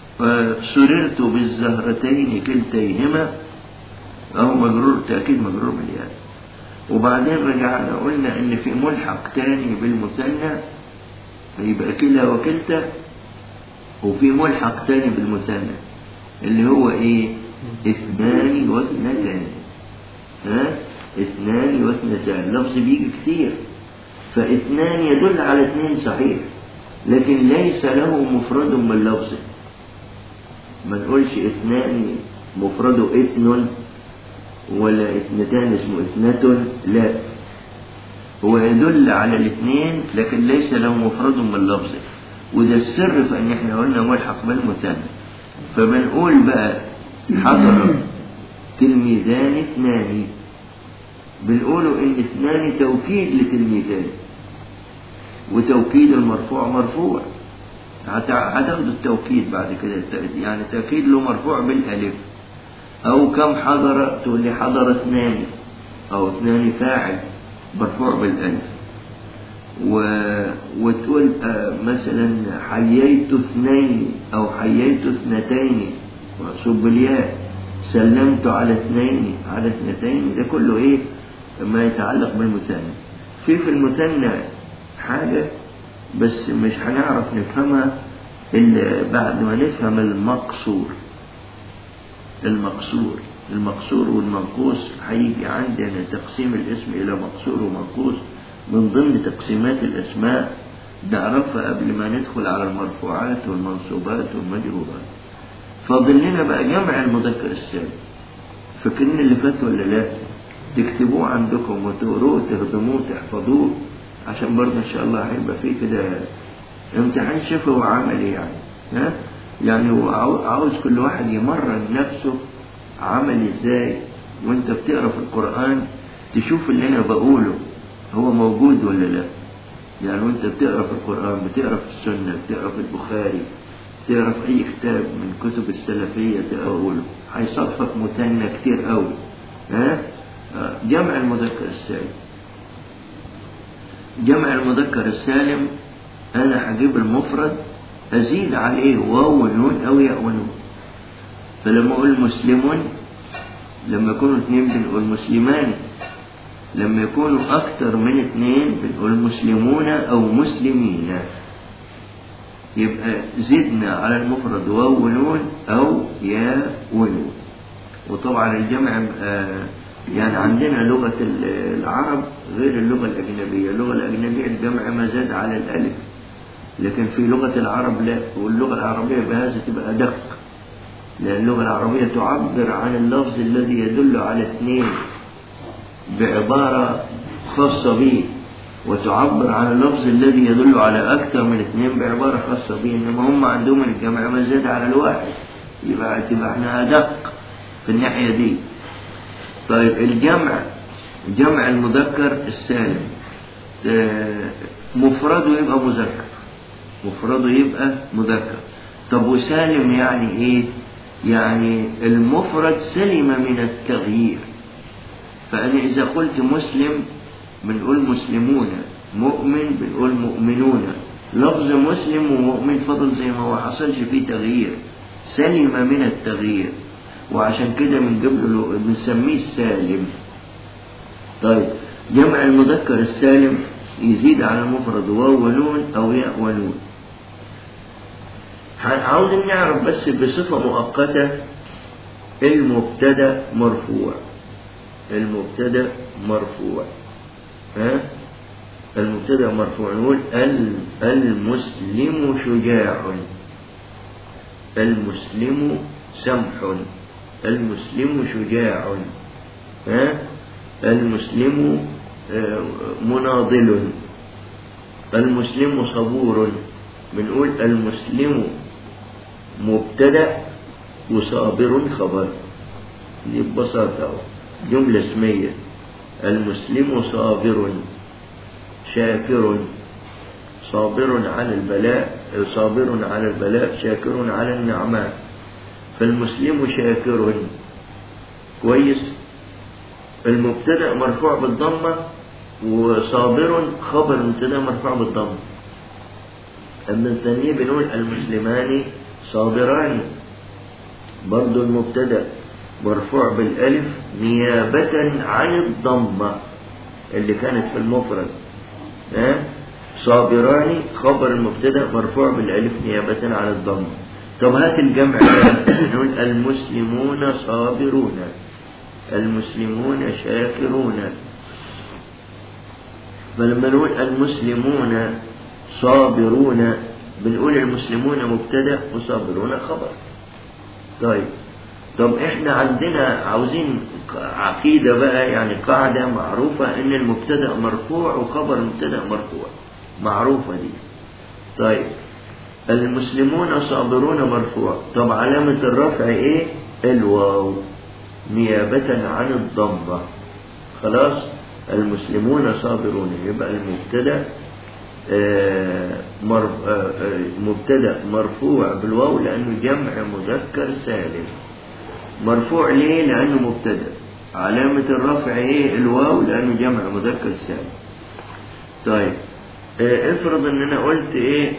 سررت بالزهرتين كلتيهما أو مجرور تأكيد مجرور بالياء وبعدين رجعنا قلنا إن في ملحق تاني بالمثنى يبقى كلا وكلتا وفي ملحق تاني بالمثنى اللي هو إيه؟ اثنان واثنتان ها؟ اثنان واثنتان لفظ بيجي كتير فاثنان يدل على اثنين صحيح لكن ليس له مفرد من لفظه ما نقولش اثنان مفرده اثن ولا اثنتان اسمه اثنة لا هو يدل على الاثنين لكن ليس له مفرد من لفظه وده السر في ان احنا قلنا ملحق بالمثنى فبنقول بقى حضر تلميذان اثنان بنقولوا ان اثنان توكيد لتلميذان وتوكيد المرفوع مرفوع هت- هتاخدوا التوكيد بعد كده الت- يعني التوكيد له مرفوع بالالف او كم حضر تقول لي حضر اثنان او اثنان فاعل مرفوع بالالف و... وتقول آه، مثلا حييت اثنين او حييت اثنتين منصوب بالياء سلمت على اثنين على اثنتين ده كله ايه ما يتعلق بالمثنى في في المثنى حاجة بس مش هنعرف نفهمها إلا بعد ما نفهم المقصور المقصور المقصور والمنقوص هيجي عندنا تقسيم الاسم إلى مقصور ومنقوص من ضمن تقسيمات الأسماء نعرفها قبل ما ندخل على المرفوعات والمنصوبات والمجرورات فاضل لنا بقى جمع المذكر السالم فاكرين اللي فات ولا لا تكتبوه عندكم وتقروه تخدموه تحفظوه عشان برضه ان شاء الله هيبقى فيه كده امتحان شفوي وعملي يعني ها يعني هو عاو- عاوز كل واحد يمرن نفسه عمل ازاي وانت بتقرا في القران تشوف اللي انا بقوله هو موجود ولا لا يعني وانت بتقرا في القران بتقرا في السنه بتقرا في البخاري تقرا في اي كتاب من كتب السلفيه تقوله هيصادفك مثنى كتير قوي ها آه، جمع المذكر السالم جمع المذكر السالم انا هجيب المفرد ازيد عليه واو ونون او ياء ونون فلما اقول مسلم لما يكونوا اثنين بنقول مسلمان لما يكونوا اكثر من اثنين بنقول مسلمون او مسلمين يبقى زدنا على المفرد واو ونون او ياء ونون وطبعا الجمع آه، يعني عندنا لغة ال- العرب غير اللغة الأجنبية اللغة الأجنبية الجمع ما زاد على الألف لكن في لغة العرب لا واللغة العربية بهذا تبقى أدق لأن اللغة العربية تعبر عن اللفظ الذي يدل على اثنين بعبارة خاصة به وتعبر عن اللفظ الذي يدل على أكثر من اثنين بعبارة خاصة به إنما هم عندهم الجمع ما زاد على الواحد يبقى تبقى احنا أدق في الناحية دي طيب الجمع جمع المذكر السالم آه، مفرده يبقى مذكر مفرده يبقى مذكر طب وسالم يعني ايه يعني المفرد سلم من التغيير فأنا إذا قلت مسلم بنقول مسلمون مؤمن بنقول مؤمنون لفظ مسلم ومؤمن فضل زي ما هو حصلش فيه تغيير سلم من التغيير وعشان كده بنجيب له بنسميه السالم طيب جمع المذكر السالم يزيد على المفرد واو ونون أو ياء ونون عاوز نعرف بس بصفة مؤقتة المبتدا مرفوع المبتدا مرفوع ها المبتدا مرفوع نقول ال- المسلم شجاع المسلم سمح المسلم شجاع ها المسلم آه، مناضل المسلم صبور بنقول المسلم مبتدا وصابر خبر دي ببساطة أهو. جملة اسمية المسلم صابر شاكر صابر على البلاء صابر على البلاء شاكر على النعماء فالمسلم شاكر كويس المبتدا مرفوع بالضمه وصابر خبر المبتدا مرفوع بالضمه اما الثانيه بنقول المسلمان صابران برضو المبتدا مرفوع بالالف نيابه عن الضمه اللي كانت في المفرد ها صابران خبر المبتدا مرفوع بالالف نيابه عن الضمه طب هات الجمع نقول المسلمون صابرون المسلمون شاكرون فلما نقول المسلمون صابرون بنقول المسلمون مبتدا وصابرون خبر طيب طب احنا عندنا عاوزين عقيدة بقى يعني قاعدة معروفة ان المبتدا مرفوع وخبر المبتدا مرفوع معروفة دي طيب المسلمون صابرون مرفوع طب علامة الرفع ايه الواو نيابة عن الضمة خلاص المسلمون صابرون يبقى المبتدا آه، مر... آه، آه، مبتدا مرفوع بالواو لانه جمع مذكر سالم مرفوع ليه لانه مبتدا علامة الرفع ايه الواو لانه جمع مذكر سالم طيب آه، افرض ان انا قلت ايه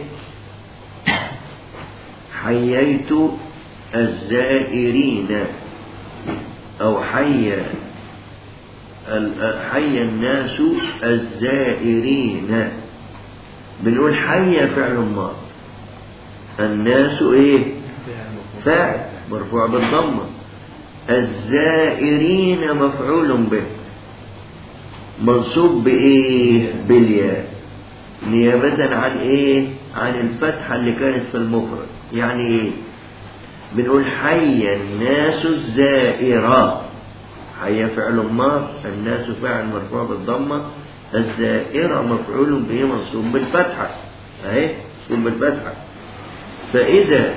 حييت الزائرين او حي ال- حي الناس الزائرين بنقول حي فعل ماض الناس ايه فاعل مرفوع بالضمه الزائرين مفعول به منصوب بايه بالياء نيابة عن ايه عن الفتحة اللي كانت في المفرد يعني ايه بنقول حي الناس الزائرة حي فعل ماض الناس فاعل مرفوع بالضمة الزائرة مفعول به منصوب بالفتحة اهي منصوب بالفتحة فإذا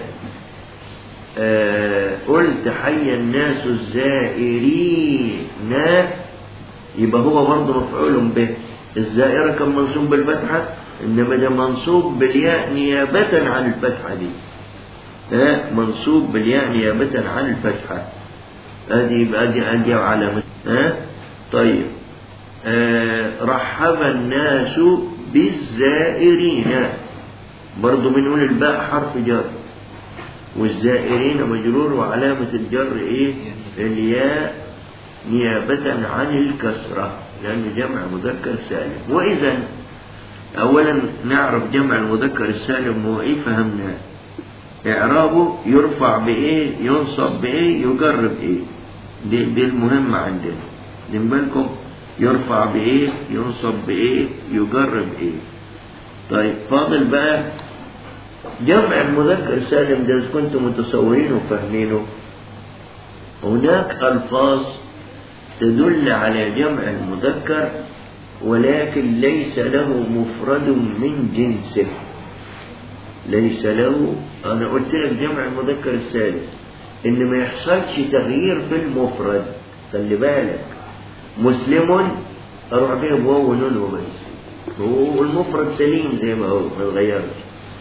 آه قلت حي الناس الزائرين يبقى هو برضه مفعول به الزائرة كان منصوب بالفتحة إنما ده منصوب بالياء نيابة عن الفتحة دي ها منصوب بالياء نيابة عن الفتحة ادي يبقى ادي ادي علامة ها طيب آه رحب الناس بالزائرين برضه بنقول الباء حرف جر والزائرين مجرور وعلامة الجر ايه الياء نيابة عن الكسرة لأنه جمع مذكر سالم وإذا أولا نعرف جمع المذكر السالم هو إيه فهمناه إعرابه يرفع بإيه ينصب بإيه يجر بإيه دي, دي المهم عندنا دين بالكم يرفع بإيه ينصب بإيه يجر بإيه طيب فاضل بقى جمع المذكر السالم ده إذا كنتم متصورينه وفاهمينه هناك ألفاظ تدل على جمع المذكر ولكن ليس له مفرد من جنسه ليس له أنا قلت لك جمع المذكر السالم إن ما يحصلش تغيير في المفرد خلي بالك مسلم أروح بيه بواو ونون وبس هو المفرد سليم زي ما هو ما اتغيرش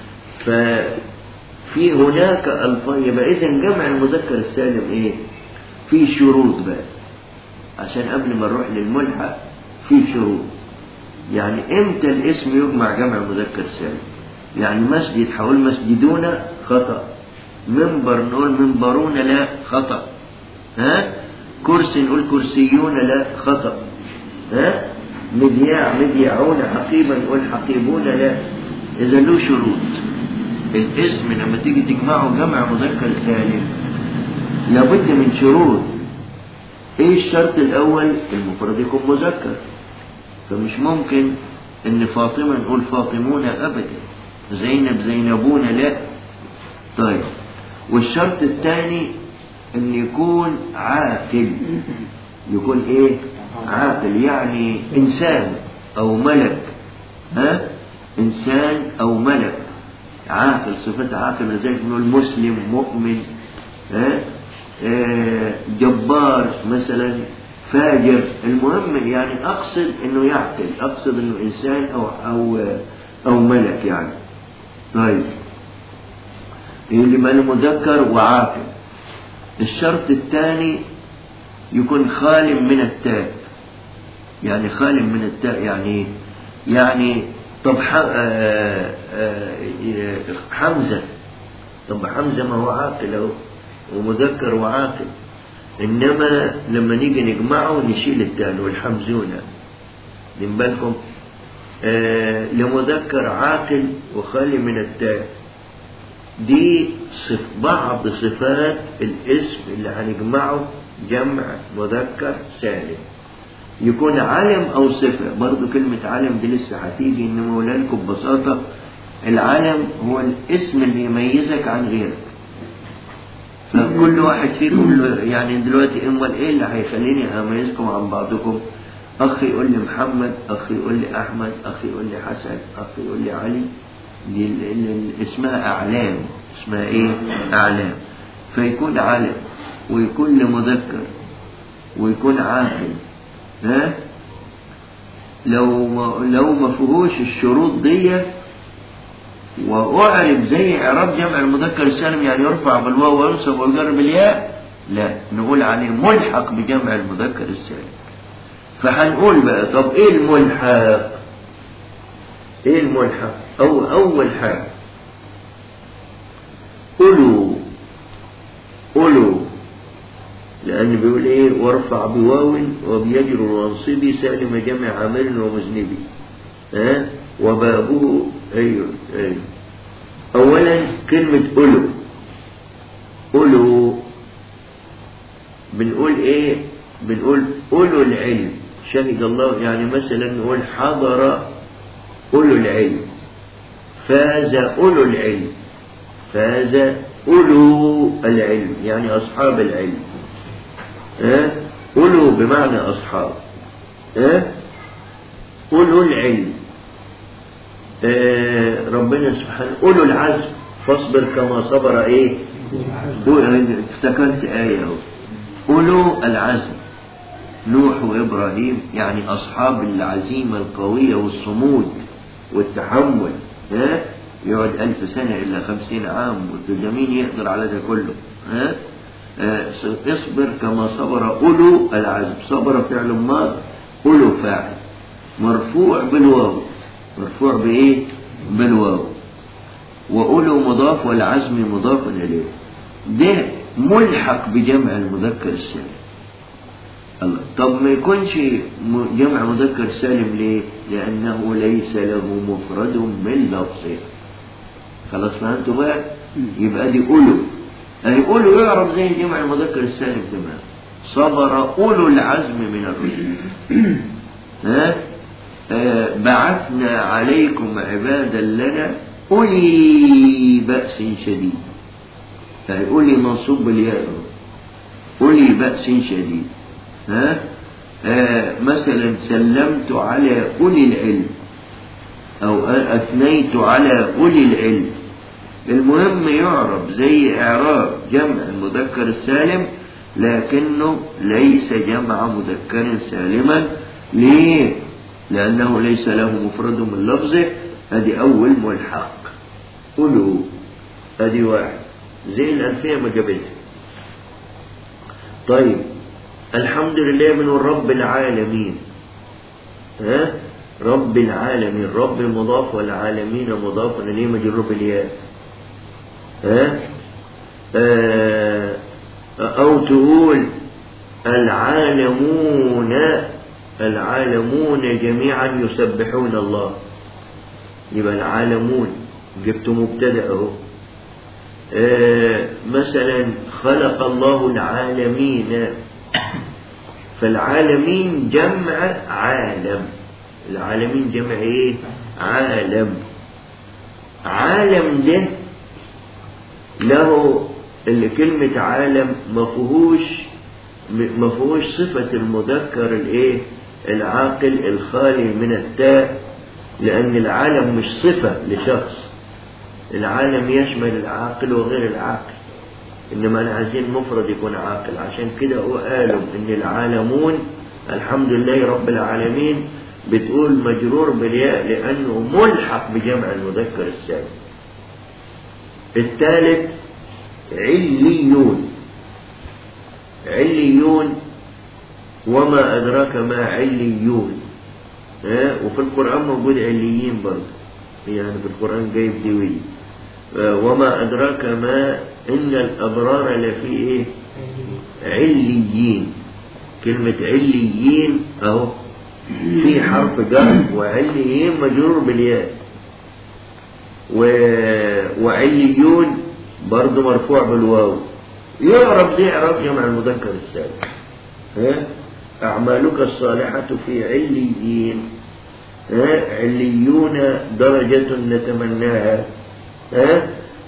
ففي هناك ألفاظ يبقى إذا جمع المذكر السالم إيه؟ في شروط بقى عشان قبل ما نروح للملحق في شروط يعني امتى الاسم يجمع جمع مذكر سالم يعني مسجد حول مسجدون خطأ منبر نقول منبرون لا خطأ ها كرسي نقول كرسيون لا خطأ ها مذياع مذياعون حقيبا نقول حقيبون لا إذا له شروط الاسم لما تيجي تجمعه جمع مذكر سالم لابد من شروط ايه الشرط الاول المفرد يكون مذكر فمش ممكن ان فاطمة نقول فاطمون ابدا زينب زينبون لا طيب والشرط الثاني ان يكون عاقل يكون ايه عاقل يعني انسان او ملك ها انسان او ملك عاقل صفة عاقل لذلك نقول مسلم مؤمن ها آه جبار مثلا فاجر المهم يعني اقصد انه يعقل اقصد انه انسان او او او ملك يعني طيب اللي ما مذكر وعاقل الشرط الثاني يكون خال من التاء يعني خال من التاء يعني يعني طب حمزة طب حمزة ما هو عاقل اهو ومذكر وعاقل إنما لما نيجي نجمعه نشيل التاء والحمزون من بالكم آه لمذكر عاقل وخالي من التاء دي صف بعض صفات الاسم اللي هنجمعه جمع مذكر سالم يكون علم أو صفة برضو كلمة علم دي لسه هتيجي إنما أقولها لكم ببساطة العلم هو الاسم اللي يميزك عن غيرك فكل واحد فيكم يعني دلوقتي امال ايه اللي هيخليني اميزكم عن بعضكم اخي يقول لي محمد اخي يقول لي احمد اخي يقول لي حسن اخي يقول لي علي دي ال- ال- ال- اسمها أعلام اسمها إيه أعلام فيكون علم ويكون لمذكر ويكون عاقل ها لو ما لو ما فيهوش الشروط دي وأعرب زي إعراب جمع المذكر السالم يعني يرفع بالواو وينصب ويجر بالياء لا نقول عليه ملحق بجمع المذكر السالم فهنقول بقى طب ايه الملحق ايه الملحق او اول حاجه قولوا قولوا لأن بيقول إيه وارفع بواو وبيجر وانصبي سالم جمع عامل ومذنبي ها وبابه أيوه أيوه أولا كلمة أولو أولو بنقول إيه بنقول أولو العلم شهد الله يعني مثلا نقول حضر أولو العلم فاز أولو العلم فاز أولو العلم يعني أصحاب العلم ها أولو بمعنى أصحاب ها أولو العلم آه ربنا سبحانه أولو العزم فاصبر كما صبر إيه افتكرت آية أهو أولو العزم نوح وإبراهيم يعني أصحاب العزيمة القوية والصمود والتحمل ها يقعد ألف سنة إلا خمسين عام وده مين يقدر على ده كله ها آه، اصبر كما صبر أولو العزم صبر فعل ماض أولو فاعل مرفوع بالواو مرفوع بإيه بالواو وأولو مضاف والعزم مضاف إليه ده ملحق بجمع المذكر السالم الله طب ما يكونش م- جمع مذكر سالم ليه لأنه ليس له مفرد من لفظه خلاص فهمتوا بقى يبقى دي أولو يعني أولو يعرف زي جمع المذكر السالم تمام صبر أولو العزم من الرسل ها آه بعثنا عليكم عبادا لنا أولي بأس شديد يعني أولي منصوب بالياء أولي بأس شديد ها آه مثلا سلمت على أولي العلم أو أثنيت على أولي العلم المهم يعرب زي إعراب جمع المذكر السالم لكنه ليس جمع مذكر سالما ليه؟ لأنه ليس له مفرد من لفظه هذه أول ملحق قلوا هذه واحد زي الألفية ما جابتها طيب الحمد لله من رب العالمين ها رب العالمين رب مضاف والعالمين مضاف إليه مجرور بالياء ها آه، أو تقول العالمون العالمون جميعا يسبحون الله يبقى العالمون جبت مبتدأ اهو آه، مثلا خلق الله العالمين فالعالمين جمع عالم العالمين جمع ايه عالم عالم ده له اللي كلمة عالم ما فيهوش ما فيهوش صفة المذكر الايه العاقل الخالي من التاء لأن العالم مش صفة لشخص العالم يشمل العاقل وغير العاقل إنما أنا عايزين مفرد يكون عاقل عشان كده هو قالوا إن العالمون الحمد لله رب العالمين بتقول مجرور بالياء لأنه ملحق بجمع المذكر السالم الثالث عليون عليون وما أدراك ما عليون ها وفي القرآن موجود عليين برضه يعني في القرآن جايب دوي وما أدراك ما إن الأبرار لفي إيه عليين كلمة عليين أهو في حرف جر وعليين مجرور بالياء و... وعليون برضه مرفوع بالواو يعرف زي إعراب جمع المذكر السالم ها أعمالك الصالحة في عليين ها عليون درجة نتمناها ها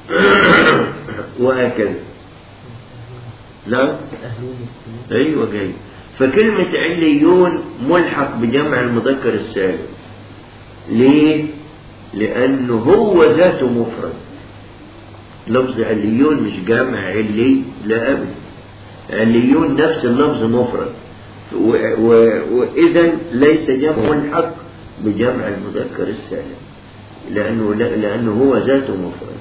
وهكذا نعم ايوه جاي فكلمة عليون ملحق بجمع المذكر السالم ليه؟ لأنه هو ذاته مفرد لفظ عليون مش جمع علي لا أبدا عليون نفس اللفظ مفرد و- و- وإذا ليس جمع الحق بجمع المذكر السالم لأنه, لا- لأنه هو ذاته مفرد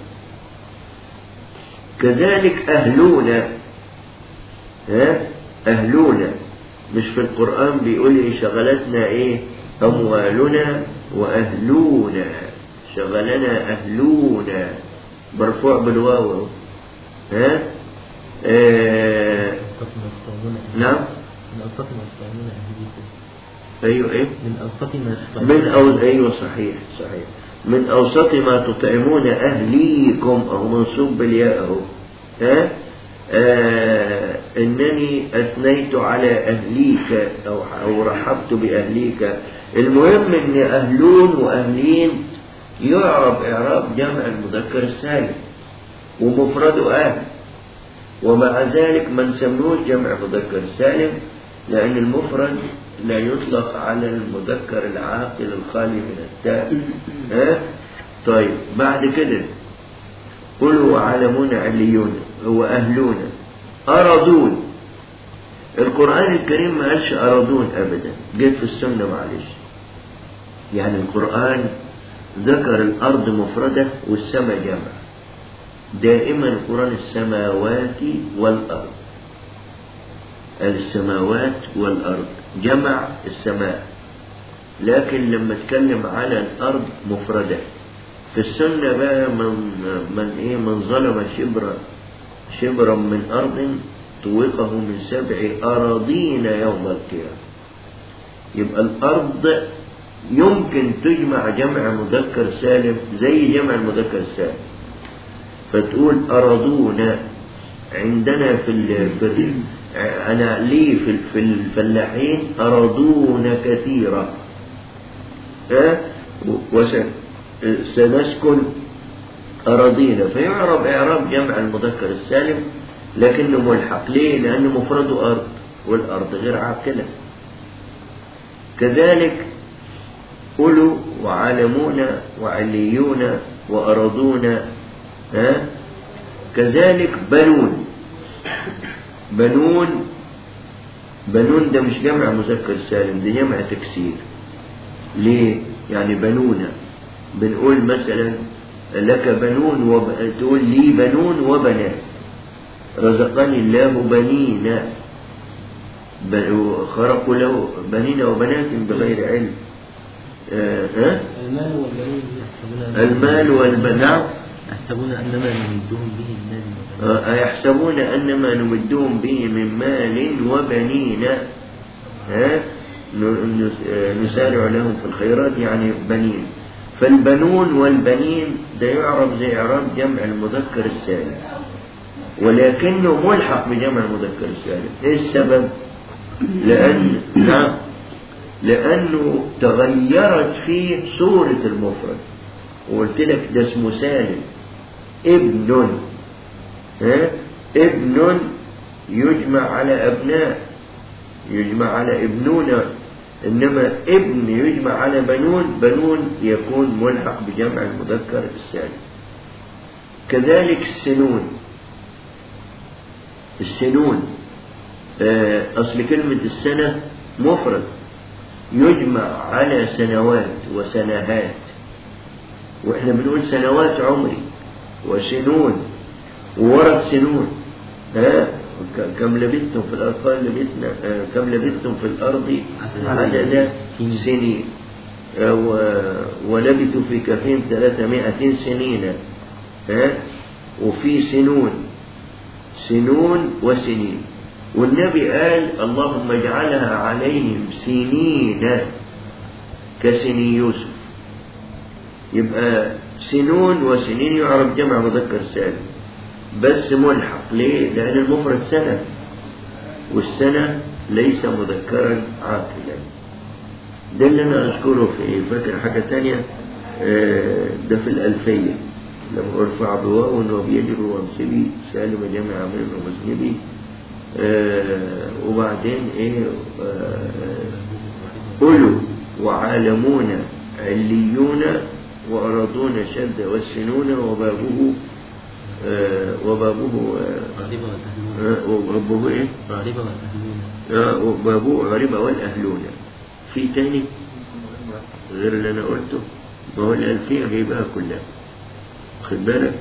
كذلك أهلون ها أهلون مش في القرآن بيقول إيه شغلتنا إيه أموالنا وأهلونا شغلنا أهلونا مرفوع بالواو أهو. ها آه نعم من أوسط ما يستعملون أهليكم أيوه إيه من أوسط ما يستعملون من أو أيوه صحيح صحيح من أوسط ما تطعمون أهليكم أو منصوب بالياء أهو ها آه إنني أثنيت على أهليك أو أو رحبت بأهليك المهم إن أهلون وأهلين يعرب إعراب جمع المذكر السالم ومفرده أهل ومع ذلك ما نسموش جمع مذكر سالم لأن المفرد لا يطلق على المذكر العاقل الخالي من التاء ها؟ طيب بعد كده قل وعلمون عليون هو أهلون أرضون القرآن الكريم ما قالش أرضون أبدا جيت في السنة معلش يعني القرآن ذكر الأرض مفردة والسماء جمع دائما القرآن السماوات والأرض السماوات والأرض جمع السماء لكن لما اتكلم على الأرض مفردة في السنة بقى من من إيه من ظلم شبرا شبرا من أرض طوقه من سبع أراضين يوم القيامة يبقى الأرض يمكن تجمع جمع مذكر سالم زي جمع المذكر السالم فتقول أرضونا عندنا في ال في ال أنا لي في في الفلاحين أرضونا كثيرا أه؟ وسن سنسكن أراضينا فيعرب إعراب جمع المذكر السالم لكنه ملحق ليه؟ لأنه مفرده أرض والأرض غير عاقلة كذلك أولو وعالمون وعليون وأرضون ها كذلك بنون بنون بنون ده مش جمع مذكر سالم ده جمع تكسير ليه يعني بنونا بنقول مثلا لك بنون وب... تقول لي بنون وبنات رزقني الله بنين ب... خرقوا له بنين وبنات بغير علم آه ها؟ المال والبنون يحسبون المال والبنات يحسبون أن ما نمدهم به من مال وبنين أيحسبون أن ما نمدهم به من مال وبنين ها؟ ن- نس- آه، نسارع لهم في الخيرات يعني بنين فالبنون والبنين ده يعرف زي إعراب جمع المذكر السالم ولكنه ملحق بجمع المذكر السالم إيه السبب؟ لأن نعم لأنه تغيرت فيه صورة المفرد وقلت لك ده اسمه سالم ابن ها؟ ابن يجمع على أبناء يجمع على ابنون إنما ابن يجمع على بنون بنون يكون ملحق بجمع المذكر السالم كذلك السنون السنون آه، أصل كلمة السنة مفرد يجمع على سنوات وسنهات واحنا بنقول سنوات عمري وسنون وورد سنون ها ك- كم لبثتم في الارض قال لبثنا آه، كم لبثتم في الارض عدد سنين آه، و- ولبثوا في كفهم ثلاثمائة سنين ها وفي سنون سنون وسنين والنبي قال اللهم اجعلها عليهم سنين كسني يوسف يبقى سنون وسنين يعرف جمع مذكر سالم بس ملحق ليه؟ لأن المفرد سنة والسنة ليس مذكرا عاقلا ده اللي أنا أذكره في فاكر حاجة تانية آه، ده في الألفية لما ارفع بواو وبيجر وامسبي سالم جمع عمرو ومذنبي آه، وبعدين ايه آه، أولو وعالمون عليون وأرادون شد والسنون وبابه آه وبابه آه غالبة والأهلون آه وبابه إيه؟ غالبة والأهلون آه وبابه غريبة والأهلون في تاني غير اللي أنا قلته ما هو الألفية جايبها كلها خد بالك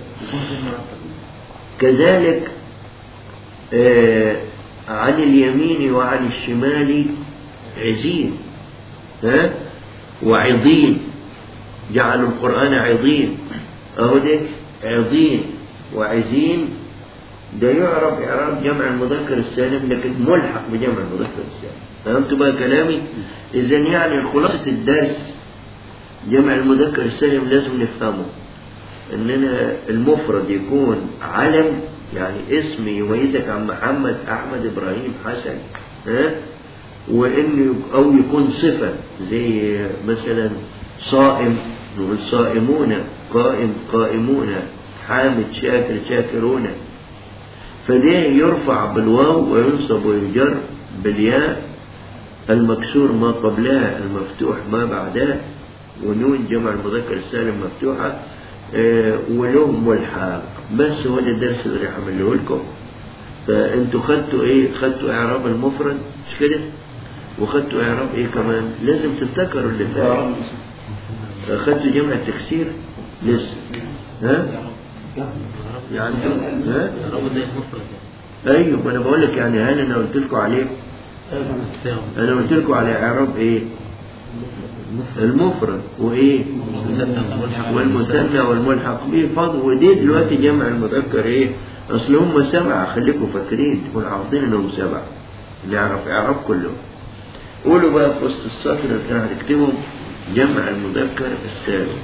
كذلك آه عن اليمين وعن الشمال عزين ها وعظيم جعلوا القرآن عظيم أهو ده عظيم وعزين ده يعرف إعراب جمع المذكر السالم لكن ملحق بجمع المذكر السالم فهمتوا بقى كلامي؟ إذا يعني خلاصة الدرس جمع المذكر السالم لازم نفهمه إننا المفرد يكون علم يعني اسم يميزك عن محمد أحمد إبراهيم حسن ها وإنه أو يكون صفة زي مثلا صائم نقول صائمون قائم قائمون حامد شاكر شاكرون فده يرفع بالواو وينصب ويجر بالياء المكسور ما قبلها المفتوح ما بعدها ونون جمع المذكر السالم مفتوحة آه، وله ملحق بس هو ده الدرس اللي راح اعمله لكم فانتوا خدتوا ايه خدتوا اعراب المفرد مش كده وخدتوا اعراب ايه كمان لازم تفتكروا اللي فات خدتوا جمع التكسير لسه ها يعني ها غالبة زي المفرد يعني ايوه ما انا بقول لك يعني هل انا قلت لكم عليه فاهم انا قلت لكم على اعراب ايه المفرد وايه والمثنى والملحق به فضل ودي دلوقتي جمع المذكر ايه اصل هم سبعه خليكم فاكرين تكونوا حافظين انهم سبعه اللي يعرف اعراب كلهم قولوا بقى في وسط السطر اللي كانوا هتكتبهم جمع المذكر السالم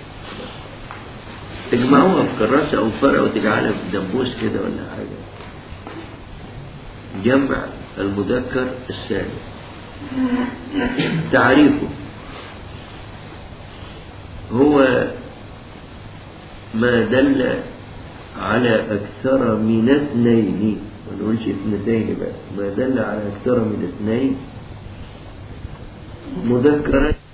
تجمعوها في كراسة أو فرقة وتجعلها في دبوس كده ولا حاجة جمع المذكر السالم تعريفه هو ما دل على أكثر من اثنين ما نقولش اثنتين بقى ما دل على أكثر من اثنين مذكرة